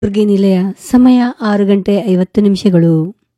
ಕಲಬುರಗಿ ನಿಲಯ ಸಮಯ ಆರು ಗಂಟೆ ಐವತ್ತು ನಿಮಿಷಗಳು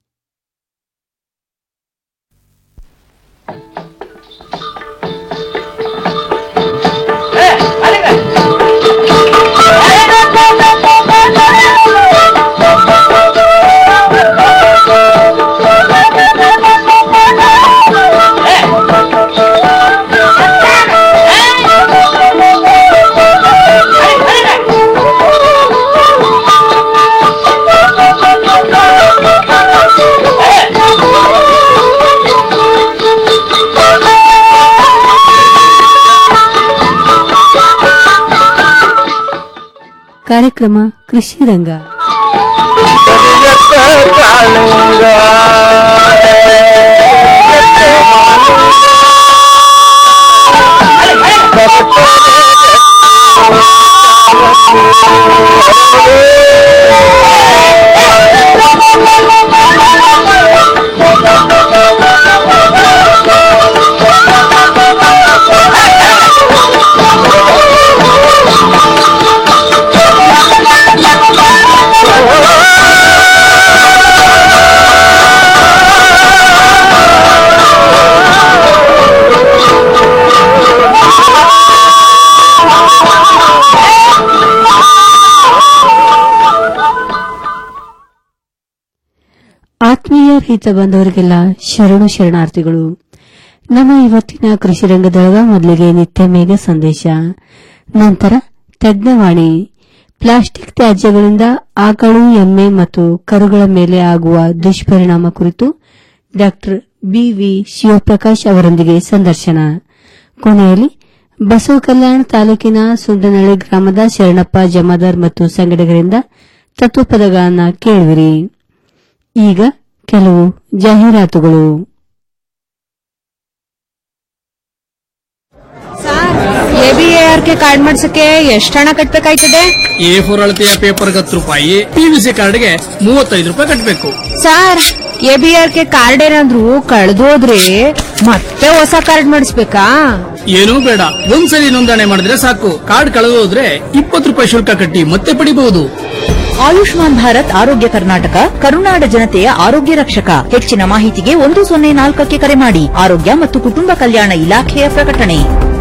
ಕಾರ್ಯಕ್ರಮ ಕೃಷಿ ರಂಗ ಆತ್ಮೀಯ ರೈತ ಬಂಧವರಿಗೆಲ್ಲ ಶರಣು ಶರಣಾರ್ಥಿಗಳು ನಮ್ಮ ಇವತ್ತಿನ ಕೃಷಿ ರಂಗದೊಳಗ ಮೊದಲಿಗೆ ನಿತ್ಯ ಮೇಘ ಸಂದೇಶ ನಂತರ ತಜ್ಞವಾಣಿ ಪ್ಲಾಸ್ಟಿಕ್ ತ್ಯಾಜ್ಯಗಳಿಂದ ಆಕಳು ಎಮ್ಮೆ ಮತ್ತು ಕರುಗಳ ಮೇಲೆ ಆಗುವ ದುಷ್ಪರಿಣಾಮ ಕುರಿತು ಡಾ ಬಿವಿ ಶಿವಪ್ರಕಾಶ್ ಅವರೊಂದಿಗೆ ಸಂದರ್ಶನ ಕೊನೆಯಲ್ಲಿ ಬಸವ ಕಲ್ಯಾಣ ತಾಲೂಕಿನ ಸುಂದನಹಳ್ಳಿ ಗ್ರಾಮದ ಶರಣಪ್ಪ ಜಮಾದಾರ್ ಮತ್ತು ಸಂಗಡಿಗರಿಂದ ತತ್ವಪದಗಳನ್ನ ಕೇಳುವಿರಿ ಈಗ ಕೆಲವು ಜಾಹೀರಾತುಗಳು ಎಬಿಎಆರ್ ಕೆ ಕಾರ್ಡ್ ಮಾಡ್ಸಕ್ಕೆ ಎಷ್ಟು ಹಣ ಕಟ್ಬೇಕಾಯ್ತದೆ ಎ ಫೋರ್ ಅಳತೆಯ ಪೇಪರ್ಗೆ ಹತ್ತು ರೂಪಾಯಿ ಪಿವಿಸಿ ಕಾರ್ಡ್ಗೆ ಮೂವತ್ತೈದು ರೂಪಾಯಿ ಕಟ್ಟಬೇಕು ಸರ್ ಎಬಿಆರ್ ಕೆ ಕಾರ್ಡ್ ಏನಾದ್ರು ಕಳ್ದೋದ್ರೆ ಮತ್ತೆ ಹೊಸ ಕಾರ್ಡ್ ಮಾಡಿಸ್ಬೇಕಾ ಏನೂ ಬೇಡ ಒಂದ್ಸಲಿ ನೋಂದಣಿ ಮಾಡಿದ್ರೆ ಸಾಕು ಕಾರ್ಡ್ ಕಳೆದೋದ್ರೆ ಇಪ್ಪತ್ತು ರೂಪಾಯಿ ಶುಲ್ಕ ಕಟ್ಟಿ ಮತ್ತೆ ಪಡಿಬಹುದು ಆಯುಷ್ಮಾನ್ ಭಾರತ್ ಆರೋಗ್ಯ ಕರ್ನಾಟಕ ಕರುನಾಡ ಜನತೆಯ ಆರೋಗ್ಯ ರಕ್ಷಕ ಹೆಚ್ಚಿನ ಮಾಹಿತಿಗೆ ಒಂದು ಸೊನ್ನೆ ನಾಲ್ಕಕ್ಕೆ ಕರೆ ಮಾಡಿ ಆರೋಗ್ಯ ಮತ್ತು ಕುಟುಂಬ ಕಲ್ಯಾಣ ಇಲಾಖೆಯ ಪ್ರಕಟಣೆ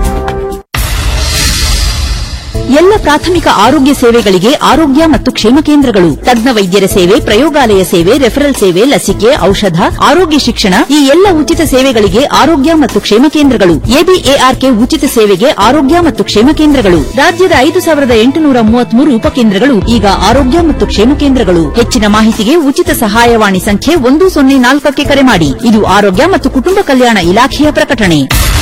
ಎಲ್ಲ ಪ್ರಾಥಮಿಕ ಆರೋಗ್ಯ ಸೇವೆಗಳಿಗೆ ಆರೋಗ್ಯ ಮತ್ತು ಕ್ಷೇಮ ಕೇಂದ್ರಗಳು ತಜ್ಞ ವೈದ್ಯರ ಸೇವೆ ಪ್ರಯೋಗಾಲಯ ಸೇವೆ ರೆಫರಲ್ ಸೇವೆ ಲಸಿಕೆ ಔಷಧ ಆರೋಗ್ಯ ಶಿಕ್ಷಣ ಈ ಎಲ್ಲ ಉಚಿತ ಸೇವೆಗಳಿಗೆ ಆರೋಗ್ಯ ಮತ್ತು ಕ್ಷೇಮ ಕೇಂದ್ರಗಳು ಎಬಿಎಆರ್ಕೆ ಉಚಿತ ಸೇವೆಗೆ ಆರೋಗ್ಯ ಮತ್ತು ಕ್ಷೇಮ ಕೇಂದ್ರಗಳು ರಾಜ್ಯದ ಐದು ಸಾವಿರದ ಎಂಟುನೂರ ಮೂವತ್ಮೂರು ಉಪಕೇಂದ್ರಗಳು ಈಗ ಆರೋಗ್ಯ ಮತ್ತು ಕ್ಷೇಮ ಕೇಂದ್ರಗಳು ಹೆಚ್ಚಿನ ಮಾಹಿತಿಗೆ ಉಚಿತ ಸಹಾಯವಾಣಿ ಸಂಖ್ಯೆ ಒಂದು ಸೊನ್ನೆ ನಾಲ್ಕಕ್ಕೆ ಕರೆ ಮಾಡಿ ಇದು ಆರೋಗ್ಯ ಮತ್ತು ಕುಟುಂಬ ಕಲ್ಯಾಣ ಇಲಾಖೆಯ ಪ್ರಕಟಣೆ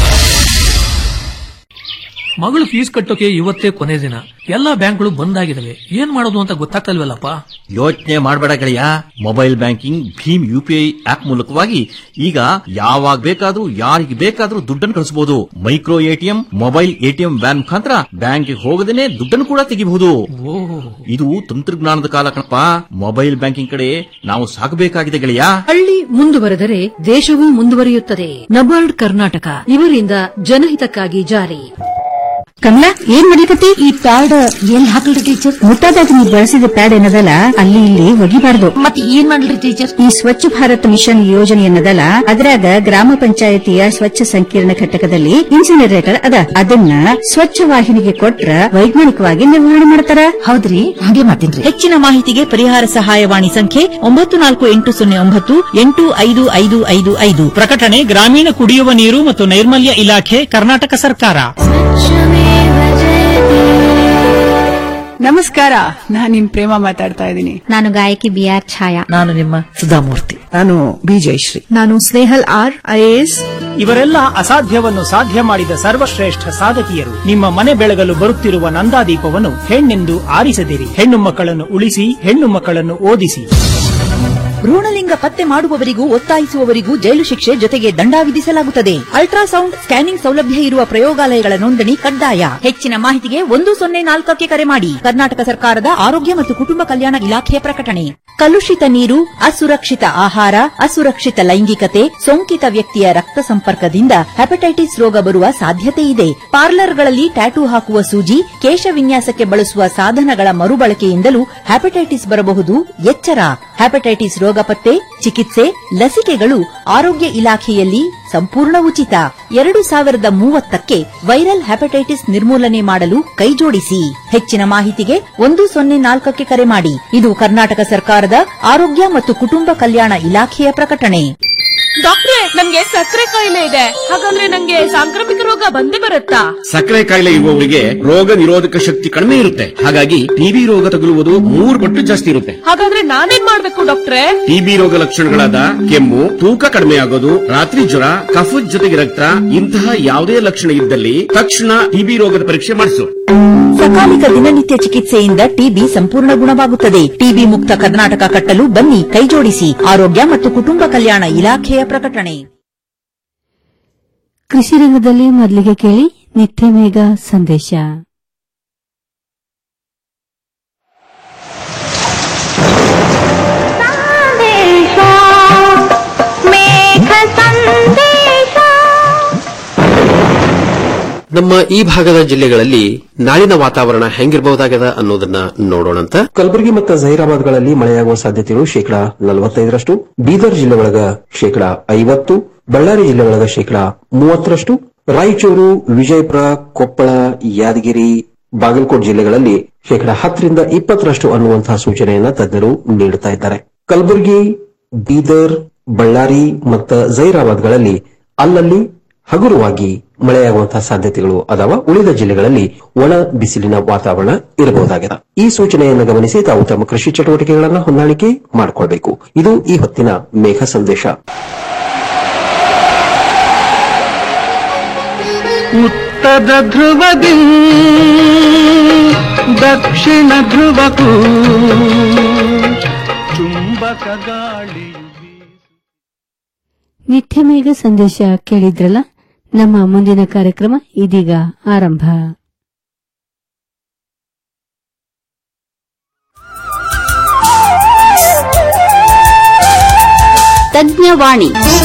ಮಗಳು ಫೀಸ್ ಕಟ್ಟೋಕೆ ಇವತ್ತೇ ಕೊನೆ ದಿನ ಎಲ್ಲಾ ಬ್ಯಾಂಕ್ಗಳು ಬಂದ್ ಆಗಿದಾವೆ ಏನ್ ಮಾಡೋದು ಅಂತ ಗೊತ್ತಾಗ್ತಲ್ವಲ್ಲಪ್ಪ ಯೋಚನೆ ಮಾಡಬೇಡ ಗೆಳೆಯ mobile banking Bhim UPI app ಮೂಲಕವಾಗಿ ಈಗ ಯಾವಾಗ ಬೇಕಾದ್ರೂ ಯಾರಿಗೆ ಬೇಕಾದ್ರೂ ದುಡ್ಡನ್ನು ಕಳಿಸಬಹುದು micro ATM mobile ATM van ಮುಖಾಂತರ ಬ್ಯಾಂಕ್ಗೆ ಹೋಗದೇನೆ ದುಡ್ಡನ್ನು ಕೂಡ ತೆಗಿಬಹುದು ಇದು ತಂತ್ರಜ್ಞಾನದ ಕಾಲ ಕಣಪ್ಪ ಮೊಬೈಲ್ ಬ್ಯಾಂಕಿಂಗ್ ಕಡೆ ನಾವು ಸಾಗಬೇಕಾಗಿದೆ ಗೆಳೆಯ ಹಳ್ಳಿ ಮುಂದುವರೆದರೆ ದೇಶವೂ ಮುಂದುವರಿಯುತ್ತದೆ ನಬಾರ್ಡ್ ಕರ್ನಾಟಕ ಇವರಿಂದ ಜನಹಿತಕ್ಕಾಗಿ ಜಾರಿ ಕಮಲಾ ಏನ್ ಮಾಡ್ಲಿಕತ್ತಿ ಈ ಪ್ಯಾಡ್ ಎಲ್ಲಿ ಹಾಕಲ್ರಿ ಟೀಚರ್ ಮುಟ್ಟಾದಾಗ ನೀವು ಬಳಸಿದ ಪ್ಯಾಡ್ ಏನದಲ್ಲ ಅಲ್ಲಿ ಇಲ್ಲಿ ಒಗಿಬಾರ್ದು ಮತ್ತೆ ಏನ್ ಮಾಡ್ಲಿ ಟೀಚರ್ ಈ ಸ್ವಚ್ಛ ಭಾರತ್ ಮಿಷನ್ ಯೋಜನೆ ಏನದಲ್ಲ ಅದ್ರಾಗ ಗ್ರಾಮ ಪಂಚಾಯತಿಯ ಸ್ವಚ್ಛ ಸಂಕೀರ್ಣ ಘಟಕದಲ್ಲಿ ಇನ್ಸಿನರೇಟರ್ ಅದ ಅದನ್ನ ಸ್ವಚ್ಛ ವಾಹಿನಿಗೆ ಕೊಟ್ರ ವೈಜ್ಞಾನಿಕವಾಗಿ ನಿರ್ವಹಣೆ ಮಾಡ್ತಾರ ಹೌದ್ರಿ ಹಾಗೆ ಮಾಡ್ತೀನಿ ಹೆಚ್ಚಿನ ಮಾಹಿತಿಗೆ ಪರಿಹಾರ ಸಹಾಯವಾಣಿ ಸಂಖ್ಯೆ ಒಂಬತ್ತು ನಾಲ್ಕು ಎಂಟು ಸೊನ್ನೆ ಒಂಬತ್ತು ಎಂಟು ಐದು ಐದು ಐದು ಐದು ಪ್ರಕಟಣೆ ಗ್ರಾಮೀಣ ಕುಡಿಯುವ ನೀರು ಮತ್ತು ನೈರ್ಮಲ್ಯ ಇಲಾಖೆ ಕರ್ನಾಟಕ ಸರ್ಕಾರ ನಮಸ್ಕಾರ ನಾನ್ ನಿಮ್ ಪ್ರೇಮ ಮಾತಾಡ್ತಾ ಇದ್ದೀನಿ ನಾನು ಗಾಯಕಿ ಬಿ ಆರ್ ಛಾಯಾ ನಾನು ನಿಮ್ಮ ಸುಧಾಮೂರ್ತಿ ನಾನು ಬಿ ಜಯಶ್ರೀ ನಾನು ಸ್ನೇಹಲ್ ಆರ್ ಐಎಎಸ್ ಇವರೆಲ್ಲ ಅಸಾಧ್ಯವನ್ನು ಸಾಧ್ಯ ಮಾಡಿದ ಸರ್ವಶ್ರೇಷ್ಠ ಸಾಧಕಿಯರು ನಿಮ್ಮ ಮನೆ ಬೆಳಗಲು ಬರುತ್ತಿರುವ ನಂದಾದೀಪವನ್ನು ಹೆಣ್ಣೆಂದು ಆರಿಸದಿರಿ ಹೆಣ್ಣು ಮಕ್ಕಳನ್ನು ಉಳಿಸಿ ಹೆಣ್ಣು ಮಕ್ಕಳನ್ನು ಓದಿಸಿ ಭ್ರೂಣಲಿಂಗ ಪತ್ತೆ ಮಾಡುವವರಿಗೂ ಒತ್ತಾಯಿಸುವವರಿಗೂ ಜೈಲು ಶಿಕ್ಷೆ ಜೊತೆಗೆ ದಂಡ ವಿಧಿಸಲಾಗುತ್ತದೆ ಅಲ್ಟ್ರಾಸೌಂಡ್ ಸ್ಕ್ಯಾನಿಂಗ್ ಸೌಲಭ್ಯ ಇರುವ ಪ್ರಯೋಗಾಲಯಗಳ ನೋಂದಣಿ ಕಡ್ಡಾಯ ಹೆಚ್ಚಿನ ಮಾಹಿತಿಗೆ ಒಂದು ಸೊನ್ನೆ ನಾಲ್ಕಕ್ಕೆ ಕರೆ ಮಾಡಿ ಕರ್ನಾಟಕ ಸರ್ಕಾರದ ಆರೋಗ್ಯ ಮತ್ತು ಕುಟುಂಬ ಕಲ್ಯಾಣ ಇಲಾಖೆಯ ಪ್ರಕಟಣೆ ಕಲುಷಿತ ನೀರು ಅಸುರಕ್ಷಿತ ಆಹಾರ ಅಸುರಕ್ಷಿತ ಲೈಂಗಿಕತೆ ಸೋಂಕಿತ ವ್ಯಕ್ತಿಯ ರಕ್ತ ಸಂಪರ್ಕದಿಂದ ಹೆಪಟೈಟಿಸ್ ರೋಗ ಬರುವ ಸಾಧ್ಯತೆ ಇದೆ ಪಾರ್ಲರ್ಗಳಲ್ಲಿ ಟ್ಯಾಟೂ ಹಾಕುವ ಸೂಜಿ ಕೇಶ ವಿನ್ಯಾಸಕ್ಕೆ ಬಳಸುವ ಸಾಧನಗಳ ಮರುಬಳಕೆಯಿಂದಲೂ ಹೆಪಟೈಟಿಸ್ ಬರಬಹುದು ಎಚ್ಚರ ಹೆಪಟೈಟಿಸ್ ರೋಗ ಪತ್ತೆ ಚಿಕಿತ್ಸೆ ಲಸಿಕೆಗಳು ಆರೋಗ್ಯ ಇಲಾಖೆಯಲ್ಲಿ ಸಂಪೂರ್ಣ ಉಚಿತ ಎರಡು ಸಾವಿರದ ಮೂವತ್ತಕ್ಕೆ ವೈರಲ್ ಹೆಪಟೈಟಿಸ್ ನಿರ್ಮೂಲನೆ ಮಾಡಲು ಕೈಜೋಡಿಸಿ ಹೆಚ್ಚಿನ ಮಾಹಿತಿಗೆ ಒಂದು ಸೊನ್ನೆ ನಾಲ್ಕಕ್ಕೆ ಕರೆ ಮಾಡಿ ಇದು ಕರ್ನಾಟಕ ಸರ್ಕಾರದ ಆರೋಗ್ಯ ಮತ್ತು ಕುಟುಂಬ ಕಲ್ಯಾಣ ಇಲಾಖೆಯ ಪ್ರಕಟಣೆ ಡಾಕ್ಟ್ರೆ ನಮ್ಗೆ ಸಕ್ಕರೆ ಕಾಯಿಲೆ ಇದೆ ಹಾಗಂದ್ರೆ ನಂಗೆ ಸಾಂಕ್ರಾಮಿಕ ರೋಗ ಬಂದೇ ಬರುತ್ತಾ ಸಕ್ಕರೆ ಕಾಯಿಲೆ ಇರುವವರಿಗೆ ರೋಗ ನಿರೋಧಕ ಶಕ್ತಿ ಕಡಿಮೆ ಇರುತ್ತೆ ಹಾಗಾಗಿ ಟಿಬಿ ರೋಗ ತಗುಲುವುದು ಮೂರು ಪಟ್ಟು ಜಾಸ್ತಿ ಇರುತ್ತೆ ಹಾಗಾದ್ರೆ ನಾನೇನ್ ಮಾಡ್ಬೇಕು ಡಾಕ್ಟ್ರೆ ಟಿಬಿ ರೋಗ ಲಕ್ಷಣಗಳಾದ ಕೆಮ್ಮು ತೂಕ ಕಡಿಮೆ ಆಗೋದು ರಾತ್ರಿ ಜ್ವರ ಕಫದ ಜೊತೆಗೆ ರಕ್ತ ಇಂತಹ ಯಾವುದೇ ಲಕ್ಷಣ ಇದ್ದಲ್ಲಿ ತಕ್ಷಣ ಟಿಬಿ ರೋಗದ ಪರೀಕ್ಷೆ ಮಾಡಿಸು ಸಕಾಲಿಕ ದಿನನಿತ್ಯ ಚಿಕಿತ್ಸೆಯಿಂದ ಟಿಬಿ ಸಂಪೂರ್ಣ ಗುಣವಾಗುತ್ತದೆ ಟಿಬಿ ಮುಕ್ತ ಕರ್ನಾಟಕ ಕಟ್ಟಲು ಬನ್ನಿ ಕೈಜೋಡಿಸಿ ಆರೋಗ್ಯ ಮತ್ತು ಕುಟುಂಬ ಕಲ್ಯಾಣ ಇಲಾಖೆಯ ಪ್ರಕಟಣೆ ಕೃಷಿ ರಂಗದಲ್ಲಿ ಮೊದಲಿಗೆ ಕೇಳಿ ನಿತ್ಯ ಮೇಘ ಸಂದೇಶ ನಮ್ಮ ಈ ಭಾಗದ ಜಿಲ್ಲೆಗಳಲ್ಲಿ ನಾಳಿನ ವಾತಾವರಣ ಹೆಂಗಿರಬಹುದಾಗದ ಅನ್ನೋದನ್ನ ನೋಡೋಣಂತ ಕಲಬುರಗಿ ಮತ್ತು ಜಹೀರಾಬಾದ್ಗಳಲ್ಲಿ ಮಳೆಯಾಗುವ ಸಾಧ್ಯತೆಗಳು ಶೇಕಡಾ ನಲವತ್ತೈದರಷ್ಟು ಬೀದರ್ ಜಿಲ್ಲೆಯೊಳಗ ಶೇಕಡಾ ಐವತ್ತು ಬಳ್ಳಾರಿ ಜಿಲ್ಲೆಯೊಳಗ ಶೇಕಡಾ ಮೂವತ್ತರಷ್ಟು ರಾಯಚೂರು ವಿಜಯಪುರ ಕೊಪ್ಪಳ ಯಾದಗಿರಿ ಬಾಗಲಕೋಟ್ ಜಿಲ್ಲೆಗಳಲ್ಲಿ ಶೇಕಡಾ ಹತ್ತರಿಂದ ಇಪ್ಪತ್ತರಷ್ಟು ಅನ್ನುವಂತಹ ಸೂಚನೆಯನ್ನ ತಜ್ಞರು ನೀಡುತ್ತಾ ಇದ್ದಾರೆ ಕಲಬುರಗಿ ಬೀದರ್ ಬಳ್ಳಾರಿ ಮತ್ತು ಜೈರಾಬಾದ್ಗಳಲ್ಲಿ ಅಲ್ಲಲ್ಲಿ ಹಗುರವಾಗಿ ಮಳೆಯಾಗುವಂತಹ ಸಾಧ್ಯತೆಗಳು ಅದಾವ ಉಳಿದ ಜಿಲ್ಲೆಗಳಲ್ಲಿ ಒಣ ಬಿಸಿಲಿನ ವಾತಾವರಣ ಇರಬಹುದಾಗಿದೆ ಈ ಸೂಚನೆಯನ್ನು ಗಮನಿಸಿ ತಾವು ತಮ್ಮ ಕೃಷಿ ಚಟುವಟಿಕೆಗಳನ್ನು ಹೊಂದಾಣಿಕೆ ಮಾಡಿಕೊಳ್ಬೇಕು ಇದು ಈ ಹೊತ್ತಿನ ಮೇಘ ಸಂದೇಶ ಉತ್ತರ ಧ್ರುವದಿ ದಕ್ಷಿಣ ಧ್ರುವಕ್ಕೂ ಚುಂಬಕ ಗಾಳಿ ನಿತ್ಯ ಮೇಘ ಸಂದೇಶ ಕೇಳಿದ್ರಲ್ಲ ನಮ್ಮ ಮುಂದಿನ ಕಾರ್ಯಕ್ರಮ ಇದೀಗ ಆರಂಭ ತಜ್ಞವಾಣಿ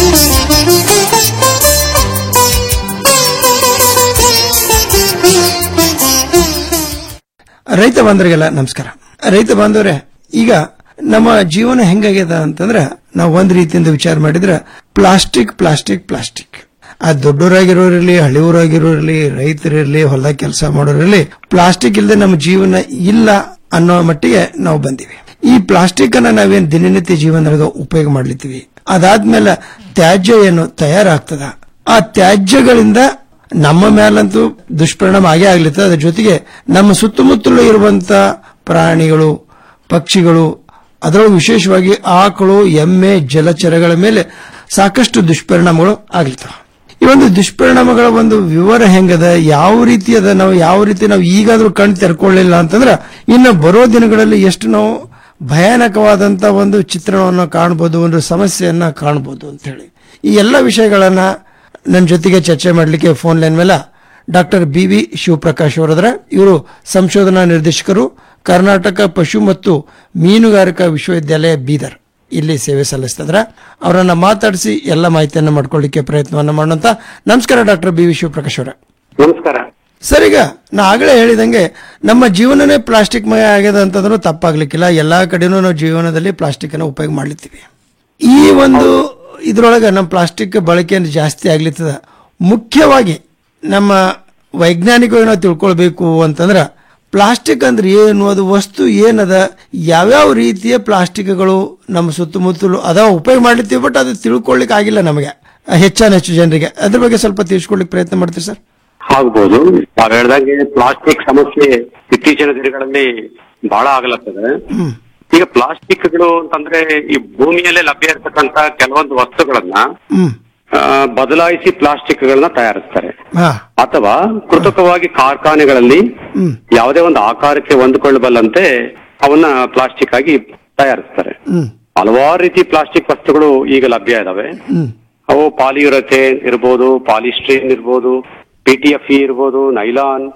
ರೈತ ಬಾಂಧವರಿಗೆಲ್ಲ ನಮಸ್ಕಾರ ರೈತ ಬಾಂಧವರೇ ಈಗ ನಮ್ಮ ಜೀವನ ಹೆಂಗಾಗ್ಯದ ಅಂತಂದ್ರ ನಾವು ಒಂದ್ ರೀತಿಯಿಂದ ವಿಚಾರ ಮಾಡಿದ್ರೆ ಪ್ಲಾಸ್ಟಿಕ್ ಪ್ಲಾಸ್ಟಿಕ್ ಪ್ಲಾಸ್ಟಿಕ್ ಆ ದೊಡ್ಡವರಾಗಿರೋರಿರ್ಲಿ ಹಳಿಯವರಾಗಿರೋರ್ಲಿ ರೈತರಿರ್ಲಿ ಹೊಲದಾಗ ಕೆಲಸ ಮಾಡೋರಿರ್ಲಿ ಪ್ಲಾಸ್ಟಿಕ್ ಇಲ್ಲದೆ ನಮ್ಮ ಜೀವನ ಇಲ್ಲ ಅನ್ನೋ ಮಟ್ಟಿಗೆ ನಾವು ಬಂದಿವಿ ಈ ಪ್ಲಾಸ್ಟಿಕ್ ಅನ್ನ ನಾವೇನ್ ದಿನನಿತ್ಯ ಜೀವನದೊಳಗ ಉಪಯೋಗ ಮಾಡ್ಲಿತ್ತೀವಿ ಅದಾದ್ಮೇಲೆ ತ್ಯಾಜ್ಯ ಏನು ತಯಾರಾಗ್ತದ ಆ ತ್ಯಾಜ್ಯಗಳಿಂದ ನಮ್ಮ ಮೇಲಂತೂ ದುಷ್ಪರಿಣಾಮ ಆಗೇ ಆಗ್ಲಿತ್ತು ಅದ್ರ ಜೊತೆಗೆ ನಮ್ಮ ಸುತ್ತಮುತ್ತಲು ಇರುವಂತ ಪ್ರಾಣಿಗಳು ಪಕ್ಷಿಗಳು ಅದರೊಳಗೆ ವಿಶೇಷವಾಗಿ ಆಕಳು ಎಮ್ಮೆ ಜಲಚರಗಳ ಮೇಲೆ ಸಾಕಷ್ಟು ದುಷ್ಪರಿಣಾಮಗಳು ಆಗ್ಲಿತ್ತವ ಈ ಒಂದು ದುಷ್ಪರಿಣಾಮಗಳ ಒಂದು ವಿವರ ಹೆಂಗದ ಯಾವ ರೀತಿ ಅದ ನಾವು ಯಾವ ರೀತಿ ನಾವು ಈಗಾದ್ರೂ ಕಣ್ ತೆರ್ಕೊಳ್ಳಿಲ್ಲ ಅಂತಂದ್ರ ಇನ್ನು ಬರೋ ದಿನಗಳಲ್ಲಿ ಎಷ್ಟು ನಾವು ಭಯಾನಕವಾದಂತ ಒಂದು ಚಿತ್ರಣವನ್ನು ಕಾಣಬಹುದು ಒಂದು ಸಮಸ್ಯೆಯನ್ನ ಕಾಣಬಹುದು ಅಂತ ಹೇಳಿ ಈ ಎಲ್ಲ ವಿಷಯಗಳನ್ನ ನನ್ನ ಜೊತೆಗೆ ಚರ್ಚೆ ಮಾಡಲಿಕ್ಕೆ ಫೋನ್ ಲೈನ್ ಮೇಲೆ ಡಾಕ್ಟರ್ ಬಿ ವಿ ಶಿವಪ್ರಕಾಶ್ ಅವರದ್ರ ಇವರು ಸಂಶೋಧನಾ ನಿರ್ದೇಶಕರು ಕರ್ನಾಟಕ ಪಶು ಮತ್ತು ಮೀನುಗಾರಿಕಾ ವಿಶ್ವವಿದ್ಯಾಲಯ ಬೀದರ್ ಇಲ್ಲಿ ಸೇವೆ ಸಲ್ಲಿಸ್ತಿದ್ರ ಅವರನ್ನ ಮಾತಾಡಿಸಿ ಎಲ್ಲ ಮಾಹಿತಿಯನ್ನ ಮಾಡ್ಕೊಳ್ಳಿಕ್ಕೆ ಪ್ರಯತ್ನವನ್ನ ಮಾಡೋಂತ ನಮಸ್ಕಾರ ಡಾಕ್ಟರ್ ಬಿ ವಿ ಶಿವಪ್ರಕಾಶ್ ಅವರ ನಮಸ್ಕಾರ ಸರ್ ಈಗ ನಾ ಆಗಲೇ ಹೇಳಿದಂಗೆ ನಮ್ಮ ಜೀವನನೇ ಪ್ಲಾಸ್ಟಿಕ್ ಮಯ ಆಗ್ಯದ ಅಂತಂದ್ರೂ ತಪ್ಪಾಗ್ಲಿಕ್ಕಿಲ್ಲ ಎಲ್ಲಾ ಕಡೆನೂ ನಾವು ಜೀವನದಲ್ಲಿ ಪ್ಲಾಸ್ಟಿಕ್ ಅನ್ನು ಉಪಯೋಗ ಮಾಡ್ಲಿತ್ತೀವಿ ಈ ಒಂದು ಇದ್ರೊಳಗೆ ನಮ್ಮ ಪ್ಲಾಸ್ಟಿಕ್ ಬಳಕೆಯನ್ನು ಜಾಸ್ತಿ ಆಗ್ಲಿತ್ತದ ಮುಖ್ಯವಾಗಿ ನಮ್ಮ ವೈಜ್ಞಾನಿಕವಾಗಿ ನಾವು ತಿಳ್ಕೊಳ್ಬೇಕು ಅಂತಂದ್ರ ಪ್ಲಾಸ್ಟಿಕ್ ಅಂದ್ರೆ ಏನು ಅದು ವಸ್ತು ಏನದ ಯಾವ್ಯಾವ ರೀತಿಯ ಪ್ಲಾಸ್ಟಿಕ್ಗಳು ನಮ್ಮ ಸುತ್ತಮುತ್ತಲು ಅದಾವ ಉಪಯೋಗ ಮಾಡ್ಲಿತ್ತೀವಿ ಬಟ್ ಅದು ತಿಳ್ಕೊಳ್ಳಿಕ್ಕೆ ಆಗಿಲ್ಲ ನಮಗೆ ಹೆಚ್ಚಾನ ಹೆಚ್ಚು ಜನರಿಗೆ ಅದ್ರ ಬಗ್ಗೆ ಸ್ವಲ್ಪ ತಿಳಿಸ್ಕೊಳ್ಳಿಕ್ಕೆ ಪ್ರಯತ್ನ ಮಾಡ್ತೀವಿ ಸರ್ ಆಗ್ಬೋದು ತಾವ್ ಹೇಳ್ದಂಗೆ ಪ್ಲಾಸ್ಟಿಕ್ ಸಮಸ್ಯೆ ಇತ್ತೀಚಿನ ದಿನಗಳಲ್ಲಿ ಬಹಳ ಆಗಲತ್ತದೆ ಈಗ ಪ್ಲಾಸ್ಟಿಕ್ಗಳು ಅಂತಂದ್ರೆ ಈ ಭೂಮಿಯಲ್ಲೇ ಲಭ್ಯ ಇರತಕ್ಕಂತ ಕೆಲವೊಂದು ವಸ್ತುಗಳನ್ನ ಹ್ಮ್ ಆ, ಬದಲಾಯಿಸಿ ಪ್ಲಾಸ್ಟಿಕ್ಗಳನ್ನ ತಯಾರಿಸ್ತಾರೆ ಹಾ ಅಥವಾ ಕೃತಕವಾಗಿ ಕಾರ್ಖಾನೆಗಳಲ್ಲಿ ಹ್ಮ್ ಯಾವುದೇ ಒಂದು ಆಕಾರಕ್ಕೆ ಹೊಂದಿಕೊಳ್ಳಬಲ್ಲಂತೆ ಅವನ್ನ ಪ್ಲಾಸ್ಟಿಕ್ ಆಗಿ ತಯಾರಿಸ್ತಾರೆ ಹ್ಮ್ ಹಲವಾರು ರೀತಿ ಪ್ಲಾಸ್ಟಿಕ್ ವಸ್ತುಗಳು ಈಗ ಲಭ್ಯ ಇದಾವೆ ಹ್ಮ್ ಅವು ಪಾಲಿಯುರಥೇನ್ ಇರ್ಬೋದು ಪಾಲಿಸ್ಟ್ರೀನ್ ಇರ್ಬೋದು ಪಿ ಟಿ ಎಫ್ ಇರ್ಬೋದು ನೈಲಾನ್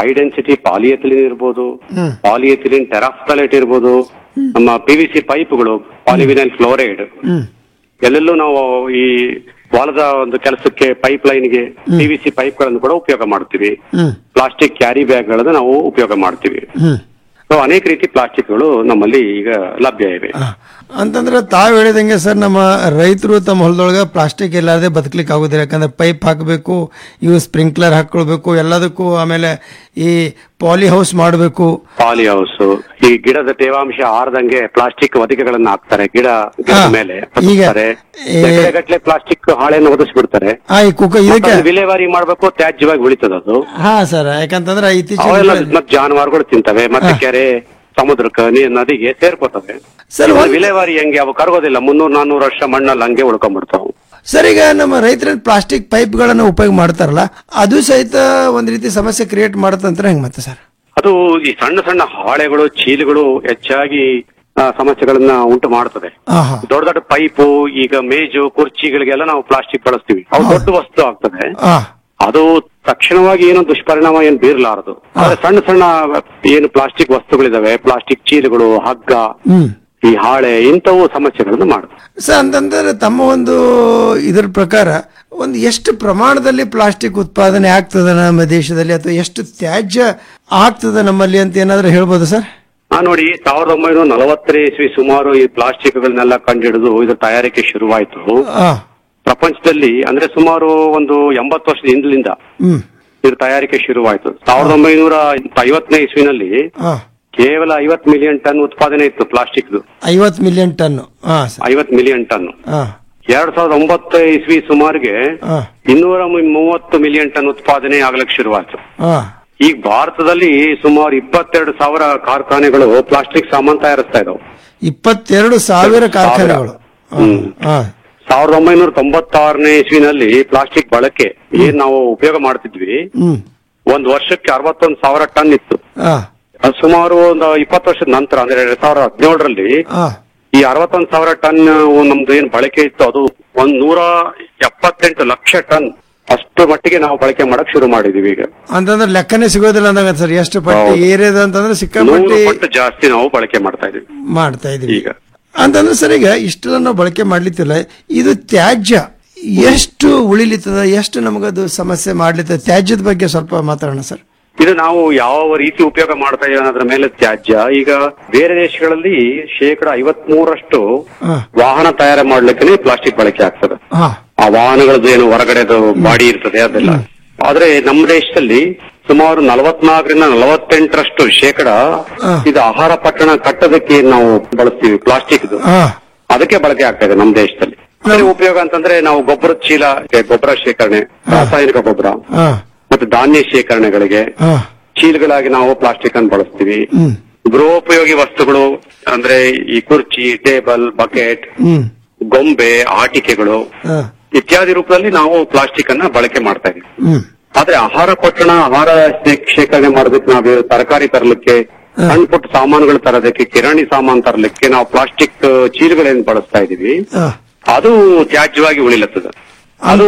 ಹೈ ಡೆನ್ಸಿಟಿ ಪಾಲಿಎಥಿಲಿನ್ ಇರ್ಬೋದು ಹ್ಮ್. ಪಾಲಿಎಥಿಲಿನ್ ಟೆರಾಫ್ಥಲೇಟ್ ಇರ್ಬೋದು ನಮ್ಮ ಪಿ ವಿ ಸಿ ಪೈಪ್ಗಳು ಪಾಲಿವಿನೈಲ್ ಫ್ಲೋರೈಡ್ ಹ್ಮ್ ಎಲ್ಲೆಲ್ಲೂ ನಾವು ಈ ಹೊಲದ ಒಂದು ಕೆಲಸಕ್ಕೆ ಪೈಪ್ ಲೈನ್ಗೆ ಪಿ ವಿ ಸಿ ಪೈಪ್ ಗಳನ್ನು ಕೂಡ ಉಪಯೋಗ ಮಾಡ್ತೀವಿ ಹ್ಮ್ ಪ್ಲಾಸ್ಟಿಕ್ ಕ್ಯಾರಿ ಬ್ಯಾಗ್ ಗಳನ್ನು ನಾವು ಉಪಯೋಗ ಮಾಡ್ತೀವಿ ಹ್ಮ್ ಸೊ ಅನೇಕ ರೀತಿ ಪ್ಲಾಸ್ಟಿಕ್ಗಳು ನಮ್ಮಲ್ಲಿ ಈಗ ಲಭ್ಯ ಇವೆ ಅಂತಂದ್ರೆ ತಾವ್ ಹೇಳಿದಂಗೆ ಸರ್ ನಮ್ಮ ರೈತರು ತಮ್ಮ ಹೊಲದೊಳಗೆ ಪ್ಲಾಸ್ಟಿಕ್ ಇಲ್ಲದೆ ಬದುಕಲಿಕ್ಕೆ ಆಗುದಿಲ್ಲ ಯಾಕಂದ್ರೆ ಪೈಪ್ ಹಾಕಬೇಕು ಇವು ಸ್ಪ್ರಿಂಕ್ಲರ್ ಹಾಕೊಳ್ಬೇಕು ಎಲ್ಲದಕ್ಕೂ ಆಮೇಲೆ ಈ ಪಾಲಿ ಹೌಸ್ ಮಾಡಬೇಕು ಪಾಲಿ ಹೌಸ್ ಈ ಗಿಡದ ತೇವಾಂಶ ಆರದಂಗೆ ಪ್ಲಾಸ್ಟಿಕ್ ಹೊದಿಕೆಗಳನ್ನ ಹಾಕ್ತಾರೆ ಗಿಡ ಗಿಡದ ಮೇಲೆ ಹೊದಿಸ್ತಾರೆ ಗಟ್ಟಲೆ ಪ್ಲಾಸ್ಟಿಕ್ ಹಾಳೆಯನ್ನು ಹೊದಿಸ್ಬಿಡ್ತಾರೆ ಆ ಈ ಕುಕ್ಕ ಇದಕ್ಕೆ ಮತ್ತೆ ಅದನ್ನ ವಿಲೇವಾರಿ ಮಾಡ್ಬೇಕು ತ್ಯಾಜ್ಯವಾಗಿ ಉಳಿತದ ಅದು ಹಾ ಸರ್ ಯಾಕಂತಂದ್ರೆ ಇತ್ತೀಚೆಗೆ ಅವೆಲ್ಲ ಮತ್ತೆ ಜಾನುವಾರುಗಳು ತಿಂತವೆ ಮತ್ತೆ ಕೆರೆ ಸಮುದ್ರಕ್ಕೆ ನೀ ನದಿಗೆ ಸೇರ್ಕೋತವೆ ಇವಾಗ ವಿಲೇವಾರಿ ಹೆಂಗೆ ಅವು ಕರಗೋದಿಲ್ಲ ಮುನ್ನೂರ್ ನಾನ್ನೂರು ವರ್ಷ ಮಣ್ಣಲ್ಲಿ ಹಂಗೆ ಉಳ್ಕೊಂಡ್ಬಿಡ್ತಾವ ಸರ್ ಈಗ ನಮ್ಮ ರೈತರ ಪ್ಲಾಸ್ಟಿಕ್ ಪೈಪ್ಗಳನ್ನು ಉಪಯೋಗ ಮಾಡ್ತಾರಲ್ಲ ಅದು ಸಹಿತ ಒಂದ್ ರೀತಿ ಸಮಸ್ಯೆ ಕ್ರಿಯೇಟ್ ಮಾಡುತ್ತಂದ್ರೆ ಹೆಂಗ್ ಮತ್ತೆ ಸರ್ ಅದು ಈ ಸಣ್ಣ ಸಣ್ಣ ಹಾಳೆಗಳು ಚೀಲಗಳು ಹೆಚ್ಚಾಗಿ ಆ, ಸಮಸ್ಯೆಗಳನ್ನ ಉಂಟು ಮಾಡ್ತದೆ ಆಹಾ ದೊಡ್ಡ ದೊಡ್ಡ ಪೈಪು ಈಗ ಮೇಜು ಕುರ್ಚಿಗಳಿಗೆಲ್ಲ ನಾವು ಪ್ಲಾಸ್ಟಿಕ್ ಬಳಸ್ತೀವಿ ಅವು ದೊಡ್ಡ ವಸ್ತು ಆಗ್ತದೆ ಆ ಅದು ತಕ್ಷಣವಾಗಿ ಏನು ದುಷ್ಪರಿಣಾಮ ಏನು ಬೀರಲಾರದು ಆದ್ರೆ ಸಣ್ಣ ಸಣ್ಣ ಏನು ಪ್ಲಾಸ್ಟಿಕ್ ವಸ್ತುಗಳಿದಾವೆ ಪ್ಲಾಸ್ಟಿಕ್ ಚೀಲಗಳು ಹಗ್ಗ ಹ್ಮ್ ಈ ಹಾಳೆ ಇಂಥವು ಸಮಸ್ಯೆಗಳನ್ನು ಮಾಡುತ್ತೆ ಸರ್ ಅಂತಂದ್ರೆ ತಮ್ಮ ಒಂದು ಇದ್ರ ಪ್ರಕಾರ ಒಂದು ಎಷ್ಟು ಪ್ರಮಾಣದಲ್ಲಿ ಪ್ಲಾಸ್ಟಿಕ್ ಉತ್ಪಾದನೆ ಆಗ್ತದೆ ನಮ್ಮ ದೇಶದಲ್ಲಿ ಅಥವಾ ಎಷ್ಟು ತ್ಯಾಜ್ಯ ಆಗ್ತದೆ ನಮ್ಮಲ್ಲಿ ಅಂತ ಏನಾದ್ರೂ ಹೇಳ್ಬೋದು ಸರ್ ಆ ನೋಡಿ ಸಾವಿರದ ಒಂಬೈನೂರ ನಲವತ್ತನೇ ಇಸ್ವಿ ಸುಮಾರು ಈ ಪ್ಲಾಸ್ಟಿಕ್ಗಳನ್ನೆಲ್ಲ ಕಂಡುಹಿಡಿದು ಇದ್ರ ತಯಾರಿಕೆ ಶುರುವಾಯಿತು ಆ, ಪ್ರಪಂಚದಲ್ಲಿ ಅಂದ್ರೆ ಸುಮಾರು ಒಂದು ಎಂಬತ್ತು ವರ್ಷದ ಹಿಂದಿನಿಂದ ಹ್ಮ್ ಇದ್ರ ತಯಾರಿಕೆ ಶುರುವಾಯಿತು ಸಾವಿರದ ಒಂಬೈನೂರ ಐವತ್ತನೇ ಇಸ್ವಿನಲ್ಲಿ ಆ, ಕೇವಲ ಐವತ್ ಮಿಲಿಯನ್ ಟನ್ ಉತ್ಪಾದನೆ ಇತ್ತು ಪ್ಲಾಸ್ಟಿಕ್ ಐವತ್ ಮಿಲಿಯನ್ ಟನ್ ಹಾ ಸರ್ ಐವತ್ ಮಿಲಿಯನ್ ಟನ್ ಆ, ಎರಡ್ ಸಾವಿರದ ಒಂಬತ್ತು ಇಸ್ವಿ ಸುಮಾರಿಗೆ ಆ, ಇನ್ನೂರ ಮೂವತ್ತು ಮಿಲಿಯನ್ ಟನ್ ಉತ್ಪಾದನೆ ಆಗ್ಲಿಕ್ಕೆ ಶುರುವಾಯ್ತು ಆ, ಈಗ ಭಾರತದಲ್ಲಿ ಸುಮಾರು ಇಪ್ಪತ್ತೆರಡು ಸಾವಿರ ಕಾರ್ಖಾನೆಗಳು ಪ್ಲಾಸ್ಟಿಕ್ ಸಾಮಾನು ತಯಾರಿಸ್ತಾ ಇದಾವೆ ಇಪ್ಪತ್ತೆರಡು ಸಾವಿರ ಕಾರ್ಖಾನೆಗಳು ಹ್ಮ್. ಆ, ಸಾವಿರದ ಒಂಬೈನೂರ ತೊಂಬತ್ತಾರನೇ ಇಸ್ವಿನಲ್ಲಿ ಪ್ಲಾಸ್ಟಿಕ್ ಬಳಕೆ ಏನ್ ನಾವು ಉಪಯೋಗ ಮಾಡ್ತಿದ್ವಿ ಹ್ಮ್ ಒಂದ್ ವರ್ಷಕ್ಕೆ ಅರವತ್ತೊಂದು ಸಾವಿರ ಟನ್ ಇತ್ತು ಆ, ಅದು ಸುಮಾರು ಒಂದು ಇಪ್ಪತ್ತು ವರ್ಷದ ನಂತರ ಅಂದ್ರೆ ಎರಡ್ ಸಾವಿರದ ಹದಿನೇಳರಲ್ಲಿ ಆ, ಈ ಅರವತ್ತೊಂದು ಸಾವಿರ ಟನ್ ನಮ್ದು ಏನ್ ಬಳಕೆ ಇತ್ತು ಅದು ಒಂದ್ ನೂರ ಎಪ್ಪತ್ತೆಂಟು ಲಕ್ಷ ಟನ್ ಅಷ್ಟು ಮಟ್ಟಿಗೆ ನಾವು ಬಳಕೆ ಮಾಡಕ್ ಶುರು ಮಾಡಿದೀವಿ ಈಗ ಅಂತಂದ್ರೆ ಲೆಕ್ಕನೇ ಸಿಗೋದಿಲ್ಲ ಅಂದಾಗ ಸರ್ ಎಷ್ಟು ಪಟ್ಟಿ ಹೌದು. ಏರಿಯದ ಅಂತಂದ್ರೆ ನೂರು ಸಿಕ್ಕಾಪಟ್ಟಿ ಪಟ್ಟು ಜಾಸ್ತಿ ನಾವು ಬಳಕೆ ಮಾಡ್ತಾ ಇದೀವಿ ಮಾಡ್ತಾ ಇದೀವಿ ಈಗ ಅಂತಂದ್ರೆ ಸರ್ ಈಗ ಇಷ್ಟೆಲ್ಲ ನಾವು ಬಳಕೆ ಮಾಡ್ಲಿತ್ತಿಲ್ಲ ಇದು ತ್ಯಾಜ್ಯ ಎಷ್ಟು ಉಳಿಲಿತ್ತದ ಎಷ್ಟು ನಮಗದು ಸಮಸ್ಯೆ ಮಾಡ್ಲಿತ್ತದ ತ್ಯಾಜ್ಯದ ಬಗ್ಗೆ ಸ್ವಲ್ಪ ಮಾತಾಡೋಣ ಸರ್ ಇದು ನಾವು ಯಾವ ರೀತಿ ಉಪಯೋಗ ಮಾಡ್ತಾ ಇದೀವಿ ಅನ್ನೋದ್ರ ಮೇಲೆ ತ್ಯಾಜ್ಯ ಈಗ ಬೇರೆ ದೇಶಗಳಲ್ಲಿ ಶೇಕಡ ಐವತ್ ಮೂರಷ್ಟು ಹಾ. ವಾಹನ ತಯಾರು ಮಾಡ್ಲಿಕ್ಕೆ ಪ್ಲಾಸ್ಟಿಕ್ ಬಳಕೆ ಆಗ್ತದೆ ಹಾ ಆ ವಾಹನಗಳದ್ದು ಏನು ಹೊರಗಡೆದು ಬಾಡಿ ಇರ್ತದೆ ಅದೆಲ್ಲ ಆದ್ರೆ ನಮ್ಮ ದೇಶದಲ್ಲಿ ಸುಮಾರು ನಲವತ್ನಾಲ್ಕರಿಂದ ನಲವತ್ತೆಂಟರಷ್ಟು ಶೇಕಡ ಇದು ಆಹಾರ ಪಟ್ಟಣ ಕಟ್ಟೋದಕ್ಕೆ ನಾವು ಬಳಸ್ತೀವಿ ಪ್ಲಾಸ್ಟಿಕ್ ಹಾ ಅದಕ್ಕೆ ಬಳಕೆ ಆಗ್ತಾ ಇದೆ ನಮ್ಮ ದೇಶದಲ್ಲಿ ಅಂದ್ರೆ ಉಪಯೋಗ ಅಂತಂದ್ರೆ ನಾವು ಗೊಬ್ಬರದ ಚೀಲ ಗೊಬ್ಬರ ಶೇಖರಣೆ ರಾಸಾಯನಿಕ ಗೊಬ್ಬರ ಹಾ ಮತ್ತೆ ಧಾನ್ಯ ಶೇಖರಣೆಗಳಿಗೆ ಹಾ ಚೀಲಗಳಾಗಿ ನಾವು ಪ್ಲಾಸ್ಟಿಕ್ ಅನ್ನು ಬಳಸ್ತೀವಿ ಹ್ಮ್ ಗೃಹೋಪಯೋಗಿ ವಸ್ತುಗಳು ಅಂದ್ರೆ ಈ ಕುರ್ಚಿ ಟೇಬಲ್ ಬಕೆಟ್ ಹ್ಮ್ ಗೊಂಬೆ ಆಟಿಕೆಗಳು ಹಾ ಇತ್ಯಾದಿ ರೂಪದಲ್ಲಿ ನಾವು ಪ್ಲಾಸ್ಟಿಕ್ ಅನ್ನ ಬಳಕೆ ಮಾಡ್ತಾ ಇದೀವಿ ಹ್ಮ್ ಆದ್ರೆ ಆಹಾರ ಪಟ್ಟಣ ಆಹಾರ ಶೇ- ಶೇಖರಣೆ ಮಾಡೋದಕ್ಕೆ ನಾವು ತರಕಾರಿ ತರಲಿಕ್ಕೆ ಸಣ್ಣ ಪುಟ್ಟ ಸಾಮಾನುಗಳು ತರೋದಕ್ಕೆ ಕಿರಾಣಿ ಸಾಮಾನು ತರಲಿಕ್ಕೆ ನಾವು ಪ್ಲಾಸ್ಟಿಕ್ ಚೀಲಗಳೇನ್ ಬಳಸ್ತಾ ಇದೀವಿ ಹಾ ಅದು ತ್ಯಾಜ್ಯವಾಗಿ ಉಳಿಲತ್ತದ ಅದು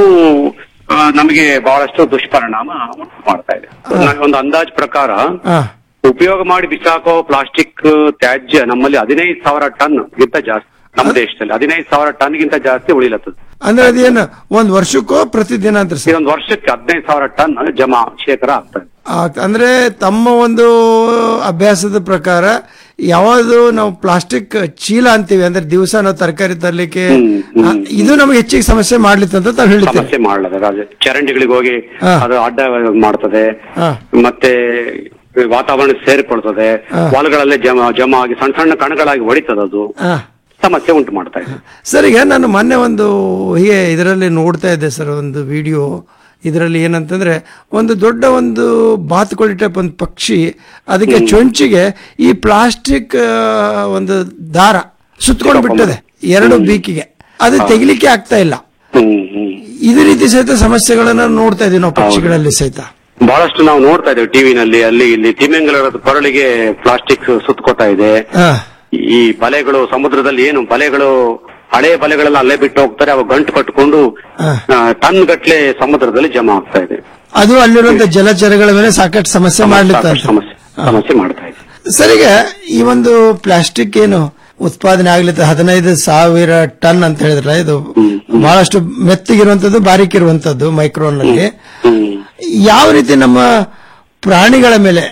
ಆ, ನಮಗೆ ಬಹಳಷ್ಟು ದುಷ್ಪರಿಣಾಮ ಉಂಟು ಮಾಡ್ತಾ ಇದೆ ನ- ಒಂದು ಅಂದಾಜ್ ಪ್ರಕಾರ ಹಾ ಉಪಯೋಗ ಮಾಡಿ ಬಿಸಾಕೋ ಪ್ಲಾಸ್ಟಿಕ್ ತ್ಯಾಜ್ಯ ನಮ್ಮಲ್ಲಿ ಹದಿನೈದು ಸಾವಿರ ಟನ್ ಗಿಂತ ಜಾಸ್ತಿ ನಮ್ಮ ದೇಶದಲ್ಲಿ ಹದಿನೈದು ಸಾವಿರ ಟನ್ ಗಿಂತ ಜಾಸ್ತಿ ಉಳಿಲತ್ತದ ಅಂದ್ರೆ ಅದೇನು ಒಂದ್ ವರ್ಷಕ್ಕೋ ಪ್ರತಿದಿನ ಅಂತ ಸರ್ ಇದೊಂದು ವರ್ಷಕ್ಕೆ ಹದಿನೈದು ಸಾವಿರ ಟನ್ ಜಮಾ ಶೇಖರ ಆಗ್ತದೆ ಆ, ಅಂದ್ರೆ ತಮ್ಮ ಒಂದು ಅಭ್ಯಾಸದ ಪ್ರಕಾರ ಯಾವುದು ನಾವು ಪ್ಲಾಸ್ಟಿಕ್ ಚೀಲ ಅಂತೀವಿ ಅಂದ್ರೆ ದಿವಸ ನಾವು ತರಕಾರಿ ತರ್ಲಿಕ್ಕೆ ಆ, ಇದು ನಮಗೆ ಹೆಚ್ಚಿಗೆ ಸಮಸ್ಯೆ ಮಾಡ್ಲಿತ್ತಂತ ತಾವು ಹೇಳ್ತೀವಿ ಸಮಸ್ಯೆ ಮಾಡಲದ ರಾಜ ಚರಂಡಿಗಳಿಗೆ ಹೋಗಿ ಹಾ. ಅದು ಅಡ್ಡ ಮಾಡ್ತದೆ ಹಾ. ಮತ್ತೆ ವಾತಾವರಣ ಸೇರಿಕೊಳ್ತದೆ ಹೊಲಗಳಲ್ಲೇ ಜಮಾ ಜಮಾ ಆಗಿ ಸಣ್ಣ ಸಣ್ಣ ಕಣಗಳಾಗಿ ಹೊಡಿತದ ಅದು ಆ. ಸಮಸ್ಯೆ ಉಂಟು ಮಾಡ್ತಾ ಇದೆ ಸರ್ ಈಗ ನಾನು ಮೊನ್ನೆ ಒಂದು ಹೀಗೆ ಇದರಲ್ಲಿ ನೋಡ್ತಾ ಇದ್ದೆ ಸರ್ ಒಂದು ವಿಡಿಯೋ ಇದರಲ್ಲಿ ಏನಂತಂದ್ರೆ ಒಂದು ದೊಡ್ಡ ಒಂದು ಬಾತುಕೋಳಿ ಟೈಪ್ ಒಂದು ಪಕ್ಷಿ ಅದಕ್ಕೆ ಚೊಂಚಿಗೆ ಈ ಪ್ಲಾಸ್ಟಿಕ್ ಒಂದು ದಾರ ಸುತ್ಕೊಂಡು ಬಿಟ್ಟದೆ ಎರಡು ಬೀಕಿಗೆ ಅದು ತೆಗಿಲಿಕ್ಕೆ ಆಗ್ತಾ ಇಲ್ಲ ಇದೇ ರೀತಿ ಸಹಿತ ಸಮಸ್ಯೆಗಳನ್ನ ನೋಡ್ತಾ ಇದೀವಿ ನಾವು ಪಕ್ಷಿಗಳಲ್ಲಿ ಸಹಿತ ಬಹಳಷ್ಟು ನಾವು ನೋಡ್ತಾ ಇದ್ದೇವೆ ಟಿವಿನಲ್ಲಿ ಅಲ್ಲಿ ಇಲ್ಲಿ ತಿಮಿಂಗಲದ ಕೊರಳಿಗೆ ಪ್ಲಾಸ್ಟಿಕ್ ಸುತ್ತಕೋತಾ ಇದೆ ಆ, ಈ ಬಲೆಗಳು ಸಮುದ್ರದಲ್ಲಿ ಏನು ಬಲೆಗಳು ಹಳೆ ಬಲೆಗಳೆಲ್ಲ ಅಲ್ಲೇ ಬಿಟ್ಟು ಹೋಗ್ತಾರೆ ಅವು ಗಂಟು ಕಟ್ಕೊಂಡು ಆ. ಟನ್ ಗಟ್ಲೆ ಸಮುದ್ರದಲ್ಲಿ ಜಮಾ ಆಗ್ತಾ ಇದೆ ಅದು ಅಲ್ಲಿರುವಂತ ಜಲಚರಗಳ ಮೇಲೆ ಸಾಕಷ್ಟು ಸಮಸ್ಯೆ ಮಾಡ್ಲಿತ್ತ ಸಮಸ್ಯೆ ಸಮಸ್ಯೆ ಮಾಡ್ತಾ ಇದೆ ಸರಿಗೆ ಈ ಒಂದು ಪ್ಲಾಸ್ಟಿಕ್ ಏನು ಉತ್ಪಾದನೆ ಆಗ್ಲಿತ್ತ ಹದಿನೈದು ಸಾವಿರ ಟನ್ ಅಂತ ಹೇಳಿದ್ರಲ್ಲ ಇದು ಬಹಳಷ್ಟು ಮೆತ್ತಗಿರುವಂತದ್ದು ಬಾರಿಕ್ ಇರುವಂತದ್ದು ಮೈಕ್ರೋನ್ ನಲ್ಲಿ ಯಾವ ರೀತಿ ನಮ್ಮ ಪ್ರಾಣಿಗಳ ಮೇಲೆ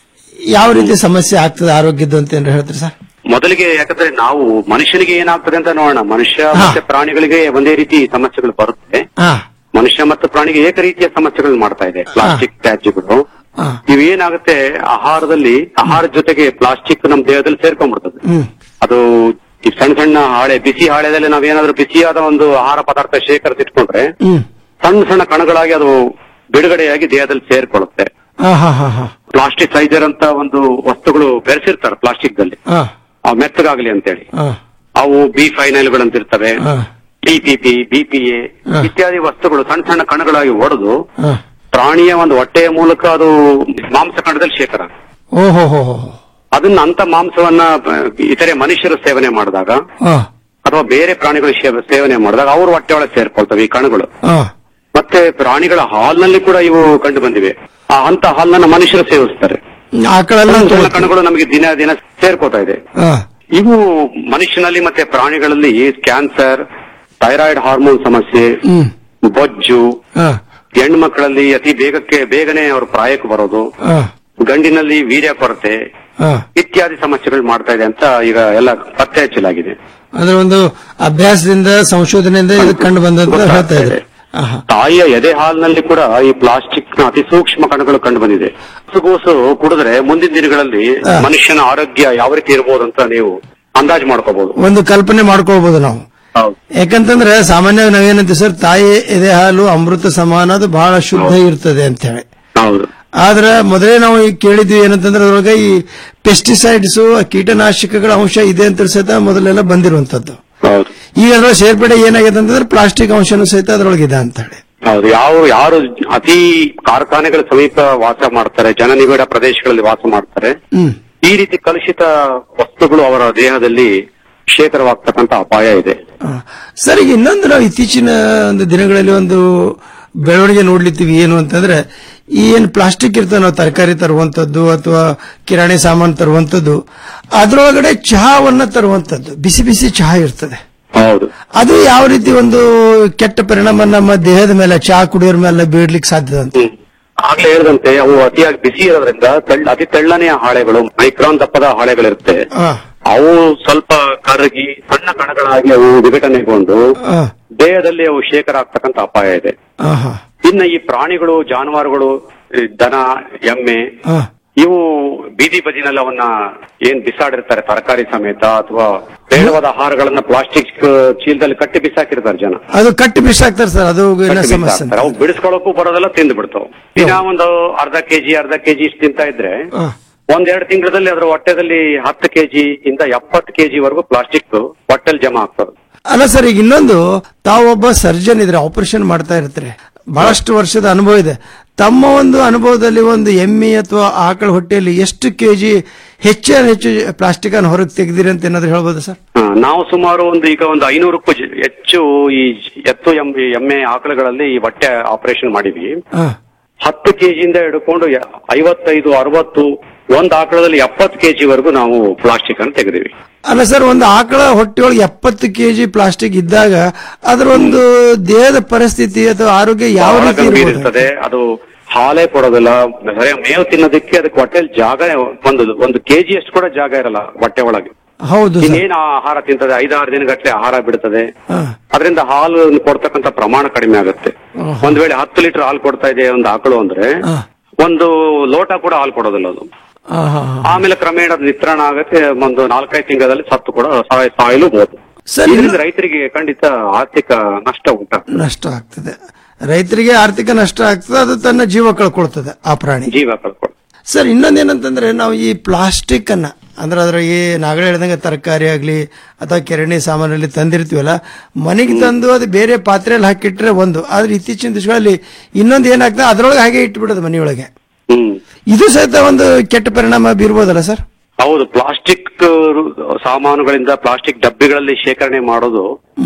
ಯಾವ ರೀತಿ ಸಮಸ್ಯೆ ಆಗ್ತದೆ ಆರೋಗ್ಯದ್ದು ಅಂತ ಏನಾರ ಹೇಳ್ತೀರಿ ಸರ್ ಮೊದಲಿಗೆ ಯಾಕಂದ್ರೆ ನಾವು ಮನುಷ್ಯನಿಗೆ ಏನಾಗ್ತದೆ ಅಂತ ನೋಡೋಣ ಮನುಷ್ಯ ಮತ್ತೆ ಪ್ರಾಣಿಗಳಿಗೆ ಒಂದೇ ರೀತಿ ಸಮಸ್ಯೆಗಳು ಬರುತ್ತೆ ಹಾ ಮನುಷ್ಯ ಮತ್ತು ಪ್ರಾಣಿಗೆ ಏಕ ರೀತಿಯ ಸಮಸ್ಯೆಗಳು ಮಾಡ್ತಾ ಇದೆ ಪ್ಲಾಸ್ಟಿಕ್ ತ್ಯಾಜ್ಯಗಳು ಹಾ. ಇವೇನಾಗುತ್ತೆ ಆಹಾರದಲ್ಲಿ ಆಹಾರದ ಜೊತೆಗೆ ಪ್ಲಾಸ್ಟಿಕ್ ನಮ್ಮ ದೇಹದಲ್ಲಿ ಸೇರ್ಕೊಂಡ್ಬಿಡ್ತದೆ ಹ್ಮ್ ಅದು ಈ ಸಣ್ಣ ಸಣ್ಣ ಹಾಳೆ ಬಿಸಿ ಹಾಳೆದಲ್ಲಿ ನಾವೇನಾದ್ರೂ ಬಿಸಿಯಾದ ಒಂದು ಆಹಾರ ಪದಾರ್ಥ ಶೇಖರಿಸಿಟ್ಕೊಂಡ್ರೆ ಹ್ಮ್ ಸಣ್ಣ ಸಣ್ಣ ಕಣಗಳಾಗಿ ಅದು ಬಿಡುಗಡೆಯಾಗಿ ದೇಹದಲ್ಲಿ ಸೇರ್ಕೊಳ್ಳುತ್ತೆ ಹಾ ಹಾ ಹಾ ಹಾ ಪ್ಲಾಸ್ಟಿಕ್ ಸೈಜರ್ ಅಂತ ಒಂದು ವಸ್ತುಗಳು ಬೆರೆಸಿರ್ತಾರೆ ಪ್ಲಾಸ್ಟಿಕ್ ದಲ್ಲಿ ಹಾ ಅವು ಮೆತ್ತಗಾಗ್ಲಿ ಅಂತೇಳಿ ಹಾ ಅವು ಬಿ ಫೈನಲ್ಗಳಂತಿರ್ತವೆ ಹಾ ಡಿಪಿಪಿ ಬಿಪಿಎ ಹಾ. ಇತ್ಯಾದಿ ವಸ್ತುಗಳು ಸಣ್ಣ ಸಣ್ಣ ಕಣಗಳಾಗಿ ಒಡೆದು ಹಾ ಪ್ರಾಣಿಯ ಒಂದು ಹೊಟ್ಟೆಯ ಮೂಲಕ ಅದು ಮಾಂಸ ಕಣದಲ್ಲಿ ಶೇಖರ ಆಗುತ್ತೆ. ಓಹೋ ಹೋ ಹೋ ಅದನ್ನ ಅಂತ ಮಾಂಸವನ್ನ ಆ, ಇತರೆ ಮನುಷ್ಯರು ಸೇವನೆ ಮಾಡಿದಾಗ ಹಾ ಅಥವಾ ಬೇರೆ ಪ್ರಾಣಿಗಳು ಶೇ- ಸೇವನೆ ಮಾಡಿದಾಗ ಅವ್ರ ಹೊಟ್ಟೆ ಒಳಗೆ ಸೇರ್ಕೊಳ್ತವೆ ಈ ಕಣಗಳು ಹಾ ಮತ್ತೆ ಪ್ರಾಣಿಗಳ ಹಾಲ್ನಲ್ಲಿ ಕೂಡ ಇವು ಕಂಡು ಬಂದಿವೆ ಆ ಅಂತ ಹಾಲನ್ನ ಮನುಷ್ಯರು ಸೇವಿಸ್ತಾರೆ ಆಕಳೆಲ್ಲ ಸಣ್ಣ ಸಣ್ಣ ಕಣಗಳು ನಮಗೆ ದಿನ ದಿನ ಸೇರ್ಕೋತಾ ಇದೆ ಹಾ ಇವು ಮನುಷ್ಯನಲ್ಲಿ ಮತ್ತೆ ಪ್ರಾಣಿಗಳಲ್ಲಿ ಕ್ಯಾನ್ಸರ್ ಥೈರಾಯ್ಡ್ ಹಾರ್ಮೋನ್ ಸಮಸ್ಯೆ ಹ್ಮ್ ಬೊಜ್ಜು ಹಾ ಹೆಣ್ಣು ಮಕ್ಕಳಲ್ಲಿ ಅತಿ ಬೇಗಕ್ಕೆ ಬೇಗನೆ ಅವರು ಪ್ರಾಯಕ್ಕೆ ಬರೋದು ಹಾ ಗಂಡಿನಲ್ಲಿ ವೀರ್ಯ ಕೊರತೆ ಹಾ ಇತ್ಯಾದಿ ಸಮಸ್ಯೆಗಳು ಮಾಡ್ತಾ ಇದೆ ಅಂತ ಈಗ ಎಲ್ಲ ಪತ್ತೆ ಹಚ್ಚಲಾಗಿದೆ ಅಂದ್ರೆ ಒಂದು ಅಭ್ಯಾಸದಿಂದ ಸಂಶೋಧನೆಯಿಂದ ಇದು ಕಂಡು ಬಂದಂತ ಹೇಳ್ತಾ ಇದ್ರೆ ತಾಯಿಯ ಎದೆ ಹಾಲಿನಲ್ಲಿ ಕೂಡ ಈ ಪ್ಲಾಸ್ಟಿಕ್ ನ ಅತಿ ಸೂಕ್ಷ್ಮ ಕಣಗಳು ಕಂಡು ಬಂದಿದೆ ಹಸುಗೂಸು ಕುಡಿದ್ರೆ ಮುಂದಿನ ದಿನಗಳಲ್ಲಿ ಮನುಷ್ಯನ ಆರೋಗ್ಯ ಯಾವ ರೀತಿ ಇರಬಹುದು ಅಂತ ನೀವು ಅಂದಾಜು ಮಾಡ್ಕೋಬಹುದು ಒಂದು ಕಲ್ಪನೆ ಮಾಡ್ಕೊಳ್ಬಹುದು ನಾವು ಯಾಕಂತಂದ್ರೆ ಸಾಮಾನ್ಯವಾಗಿ ನಾವೇನಂತೀವಿ ಸರ್ ತಾಯಿ ಎದೆ ಹಾಲು ಅಮೃತ ಸಮಾನ ಅದು ಬಹಳ ಶುದ್ಧ ಇರ್ತದೆ ಅಂತ ಹೇಳಿ ಹೌದು ಆದ್ರೆ ಮೊದಲೇ ನಾವು ಈಗ ಕೇಳಿದ್ವಿ ಏನಂತಂದ್ರೆ ಅದ್ರೊಳಗೆ ಈ ಪೆಸ್ಟಿಸೈಡ್ಸ್ ಕೀಟನಾಶಕಗಳ ಅಂಶ ಇದೆ ಅಂತ ಸಹಿತ ಮೊದಲೆಲ್ಲ ಬಂದಿರುವಂತದ್ದು ಹೌದು ಈಗ ಅದ್ರ ಸೇರ್ಪಡೆ ಏನಾಗಿದೆ ಅಂತಂದ್ರೆ ಪ್ಲಾಸ್ಟಿಕ್ ಅಂಶನೂ ಸಹಿತ ಅದ್ರೊಳಗೆ ಇದೆ ಅಂತ ಹೇಳಿ ಹೌದು ಯಾವ ಯಾರು ಅತಿ ಕಾರ್ಖಾನೆಗಳ ಸಮೀಪ ವಾಸ ಮಾಡ್ತಾರೆ ಜನನಿಬಿಡ ಪ್ರದೇಶಗಳಲ್ಲಿ ವಾಸ ಮಾಡ್ತಾರೆ ಹ್ಮ್ ಈ ರೀತಿ ಕಲುಷಿತ ವಸ್ತುಗಳು ಅವರ ದೇಹದಲ್ಲಿ ಶೇಖರವಾಗ್ತಕ್ಕಂತ ಅಪಾಯ ಇದೆ ಸರ್ ಈಗ ಇನ್ನೊಂದು ನಾವು ಇತ್ತೀಚಿನ ಒಂದು ದಿನಗಳಲ್ಲಿ ಒಂದು ಬೆಳವಣಿಗೆ ನೋಡ್ಲಿತ್ತೀವಿ ಏನು ಅಂತಂದ್ರೆ ಈ ಏನು ಪ್ಲಾಸ್ಟಿಕ್ ಇರ್ತದೆ ನಾವು ತರಕಾರಿ ತರುವಂತದ್ದು ಅಥವಾ ಕಿರಾಣಿ ಸಾಮಾನು ತರುವಂತದ್ದು ಅದ್ರೊಳಗಡೆ ಚಹಾವನ್ನ ತರುವಂತದ್ದು ಬಿಸಿ ಬಿಸಿ ಚಹಾ ಇರ್ತದೆ ಹೌದು ಅದು ಯಾವ ರೀತಿ ಒಂದು ಕೆಟ್ಟ ಪರಿಣಾಮ ನಮ್ಮ ದೇಹದ ಮೇಲೆ ಚಹಾ ಕುಡಿಯೋರ ಮೇಲೆ ಬೀಳ್ಲಿಕ್ಕೆ ಸಾಧ್ಯದ ಅಂತ ಆಗ್ಲೇ ಹೇಳಿದಂತೆ ಅವು ಅತಿಯಾಗಿ ಬಿಸಿ ಇರೋದ್ರಿಂದ ತೆಳ್ಳ- ಅತಿ ತೆಳ್ಳನೆಯ ಹಾಳೆಗಳು ಮೈಕ್ರಾನ್ ದಪ್ಪದ ಹಾಳೆಗಳಿರುತ್ತೆ ಆ, ಅವು ಸ್ವಲ್ಪ ಕರಗಿ ಸಣ್ಣ ಕಣಗಳಾಗಿ ಅವು ವಿಘಟನೆಗೊಂಡು ಆ, ದೇಹದಲ್ಲಿ ಅವು ಶೇಖರ ಆಗ್ತಕ್ಕಂತ ಅಪಾಯ ಇದೆ ಆಹಾ, ಇನ್ನು ಈ ಪ್ರಾಣಿಗಳು ಜಾನುವಾರುಗಳು ಈ ದನ ಎಮ್ಮೆ ಆ. ಇವು ಬೀದಿ ಬದಿನಲ್ಲಿ ಅವನ್ನ ಏನ್ ಬಿಸಾಡಿರ್ತಾರೆ ತರಕಾರಿ ಸಮೇತ ಅಥವಾ ಬೇಡವಾದ ಆಹಾರಗಳನ್ನ ಪ್ಲಾಸ್ಟಿಕ್ ಚೀಲದಲ್ಲಿ ಕಟ್ಟಿ ಬಿಸಾಕಿರ್ತಾರೆ ಜನ ಅದು ಕಟ್ಟಿ ಬಿಸಾಕ್ತಾರೆ ಸರ್ ಅದು ಇನ್ನೂ ಕಟ್ಟಿ ಸಮಸ್ಯೆ ಬಿಸಾಕ್ತಾರೆ. ಅವು ಬಿಡಿಸ್ಕೊಳ್ಳೋಕು ಬರೋದೆಲ್ಲ ತಿಂದು ಬಿಡ್ತಾವ ದಿನ ಒಂದು ಅರ್ಧ ಕೆಜಿ ಅರ್ಧ ಕೆಜಿ ಇಷ್ಟು ತಿಂತಾ ಇದ್ರೆ ಆ. ಒಂದೆರಡು ತಿಂಗಳಲ್ಲಿ ಅದ್ರ ಹೊಟ್ಟೆದಲ್ಲಿ ಹತ್ತು ಕೆಜಿ ಇಂದ ಎಪ್ಪತ್ತು ಕೆಜಿ ವರೆಗೂ ಪ್ಲಾಸ್ಟಿಕ್ ಹೊಟ್ಟೆಲ್ ಜಮಾ ಆಗ್ತದೆ ಅಲ್ಲ ಸರ್ ಈಗ ಇನ್ನೊಂದು ತಾವೊಬ್ಬ ಸರ್ಜನ್ ಇದ್ರೆ ಆಪರೇಷನ್ ಮಾಡ್ತಾ ಇರ್ತಾರೆ ಬಹಳಷ್ಟು ವರ್ಷದ ಅನುಭವ ಇದೆ ತಮ್ಮ ಒಂದು ಅನುಭವದಲ್ಲಿ ಒಂದು ಎಮ್ಮೆ ಅಥವಾ ಆಕಳ ಹೊಟ್ಟೆಯಲ್ಲಿ ಎಷ್ಟು ಕೆಜಿ ಹೆಚ್ಚು ಹೆಚ್ಚು ಪ್ಲಾಸ್ಟಿಕ್ ಅನ್ನು ಹೊರಗೆ ತೆಗೆದಿರಿ ಅಂತ ಏನಾದ್ರು ಹೇಳ್ಬೋದು ಸರ್ ಹಾ, ನಾವು ಸುಮಾರು ಒಂದು ಈಗ ಒಂದು ಐನೂರಕ್ಕೂ ಜ- ಹೆಚ್ಚು ಈ ಎತ್ತು ಎಮ್ಮೆ ಎಮ್ಮೆ ಆಕಳುಗಳಲ್ಲಿ ಈ ಹೊಟ್ಟೆ ಆಪರೇಷನ್ ಮಾಡಿದ್ವಿ ಹಾ. ಹತ್ತು ಕೆಜಿಯಿಂದ ಹಿಡ್ಕೊಂಡು ಯ- ಐವತ್ತೈದು ಅರವತ್ತು ಒಂದ್ ಆಕಳದಲ್ಲಿ ಎಪ್ಪತ್ತು ಕೆಜಿ ವರೆಗೂ ನಾವು ಪ್ಲಾಸ್ಟಿಕ್ ಅನ್ನು ತೆಗೆದಿವಿ ಅಲ್ಲ ಸರ್ ಒಂದು ಆಕಳ ಹೊಟ್ಟೆಯೊಳಗೆ ಎಪ್ಪತ್ತು ಕೆಜಿ ಪ್ಲಾಸ್ಟಿಕ್ ಇದ್ದಾಗ ಅದರ ಒಂದು ದೇಹದ ಪರಿಸ್ಥಿತಿ ಅಥವಾ ಆರೋಗ್ಯ ಯಾವ ಬಹಳ ರೀತಿ ಗಂಭೀರ ಇರ್ಬೋದು ಇರ್ತದೆ ಅದು ಹಾಲೇ ಕೊಡೋದಿಲ್ಲ ಸರಿಯಾಗಿ ಮೇವು ತಿನ್ನೋದಕ್ಕೆ ಅದಕ್ಕೆ ಹೊಟ್ಟೆಲಿ ಜಾಗ ಒಂದು ಒಂದು ಕೆಜಿ ಅಷ್ಟು ಕೂಡ ಜಾಗ ಇರಲ್ಲ ಹೊಟ್ಟೆ ಒಳಗೆ ಹೌದು ಸರ್ ಇನ್ನೇನು ಆಹಾರ ತಿಂತದೆ ಐದಾರು ದಿನಗಟ್ಟಲೆ ಆಹಾರ ಬಿಡ್ತದೆ ಹಾ. ಅದರಿಂದ ಹಾಲು ಕೊಡ್ತಕ್ಕಂತ ಪ್ರಮಾಣ ಕಡಿಮೆ ಆಗುತ್ತೆ ಒಂದ್ ವೇಳೆ ಹತ್ತು ಲೀಟರ್ ಹಾಲು ಕೊಡ್ತಾ ಇದೆ ಒಂದು ಆಕಳು ಅಂದ್ರೆ ಹಾ. ಒಂದು ಲೋಟ ಕೂಡ ಹಾಲು ಕೊಡೋದಿಲ್ಲ ಅದು ಆ, ಹಾ, ಹಾ. ಆಮೇಲೆ ಕ್ರಮೇಣ ಅದು ನಿತ್ರಣ ಆಗುತ್ತೆ ಒಂದು ನಾಲ್ಕೈದು ತಿಂಗಳಲ್ಲಿ ಸತ್ತು ಕೂಡ ಸಾಯ- ಸಾಯಲು ಬಹುದು ಸರಿ. ಇದರಿಂದ ರೈತರಿಗೆ ಖಂಡಿತ ಆರ್ಥಿಕ ನಷ್ಟ ಉಂಟಾಗ್ತದೆ ನಷ್ಟ ಆಗ್ತದೆ ರೈತರಿಗೆ ಆರ್ಥಿಕ ನಷ್ಟ ಆಗ್ತದೆ ಅದು ತನ್ನ ಜೀವ ಕಳ್ಕೊಳ್ತದೆ ಆ ಪ್ರಾಣಿ ಜೀವ ಕಳ್ಕೊಳ್ಳಿ ಸರ್ ಇನ್ನೊಂದೇನಂತಂದ್ರೆ ನಾವು ಈ ಪ್ಲಾಸ್ಟಿಕ್ ಅನ್ನ ಅಂದ್ರೆ ಅದ್ರಾಗೆ ನಾಗಳೆ ಹೇಳ್ದಂಗೆ ತರಕಾರಿ ಆಗ್ಲಿ ಅಥವಾ ಕಿರಾಣಿ ಸಾಮಾನಲ್ಲಿ ತಂದಿರ್ತೀವಲ್ಲ ಮನೆಗೆ ತಂದು ಅದು ಬೇರೆ ಪಾತ್ರೆಯಲ್ಲಿ ಹಾಕಿಟ್ರೆ ಒಂದು ಆದ್ರೆ ಇತ್ತೀಚಿನ ದಿವಸಗಳಲ್ಲಿ ಇನ್ನೊಂದು ಏನಾಗ್ತದೆ ಅದ್ರೊಳಗೆ ಹಾಗೆ ಇಟ್ಬಿಡೋದು ಮನೆಯೊಳಗೆ ಹ್ಮ್ ಇದು ಸಹಿತ ಒಂದು ಕೆಟ್ಟ ಪರಿಣಾಮ ಬೀರ್ಬೋದಲ್ಲ ಸರ್ ಹೌದು ಪ್ಲಾಸ್ಟಿಕ್ ಸಾಮಾನುಗಳಿಂದ ಪ್ಲಾಸ್ಟಿಕ್ ಡಬ್ಬಿಗಳಲ್ಲಿ ಶೇಖರಣೆ ಮಾಡೋದು ಹ್ಮ್. ಆ,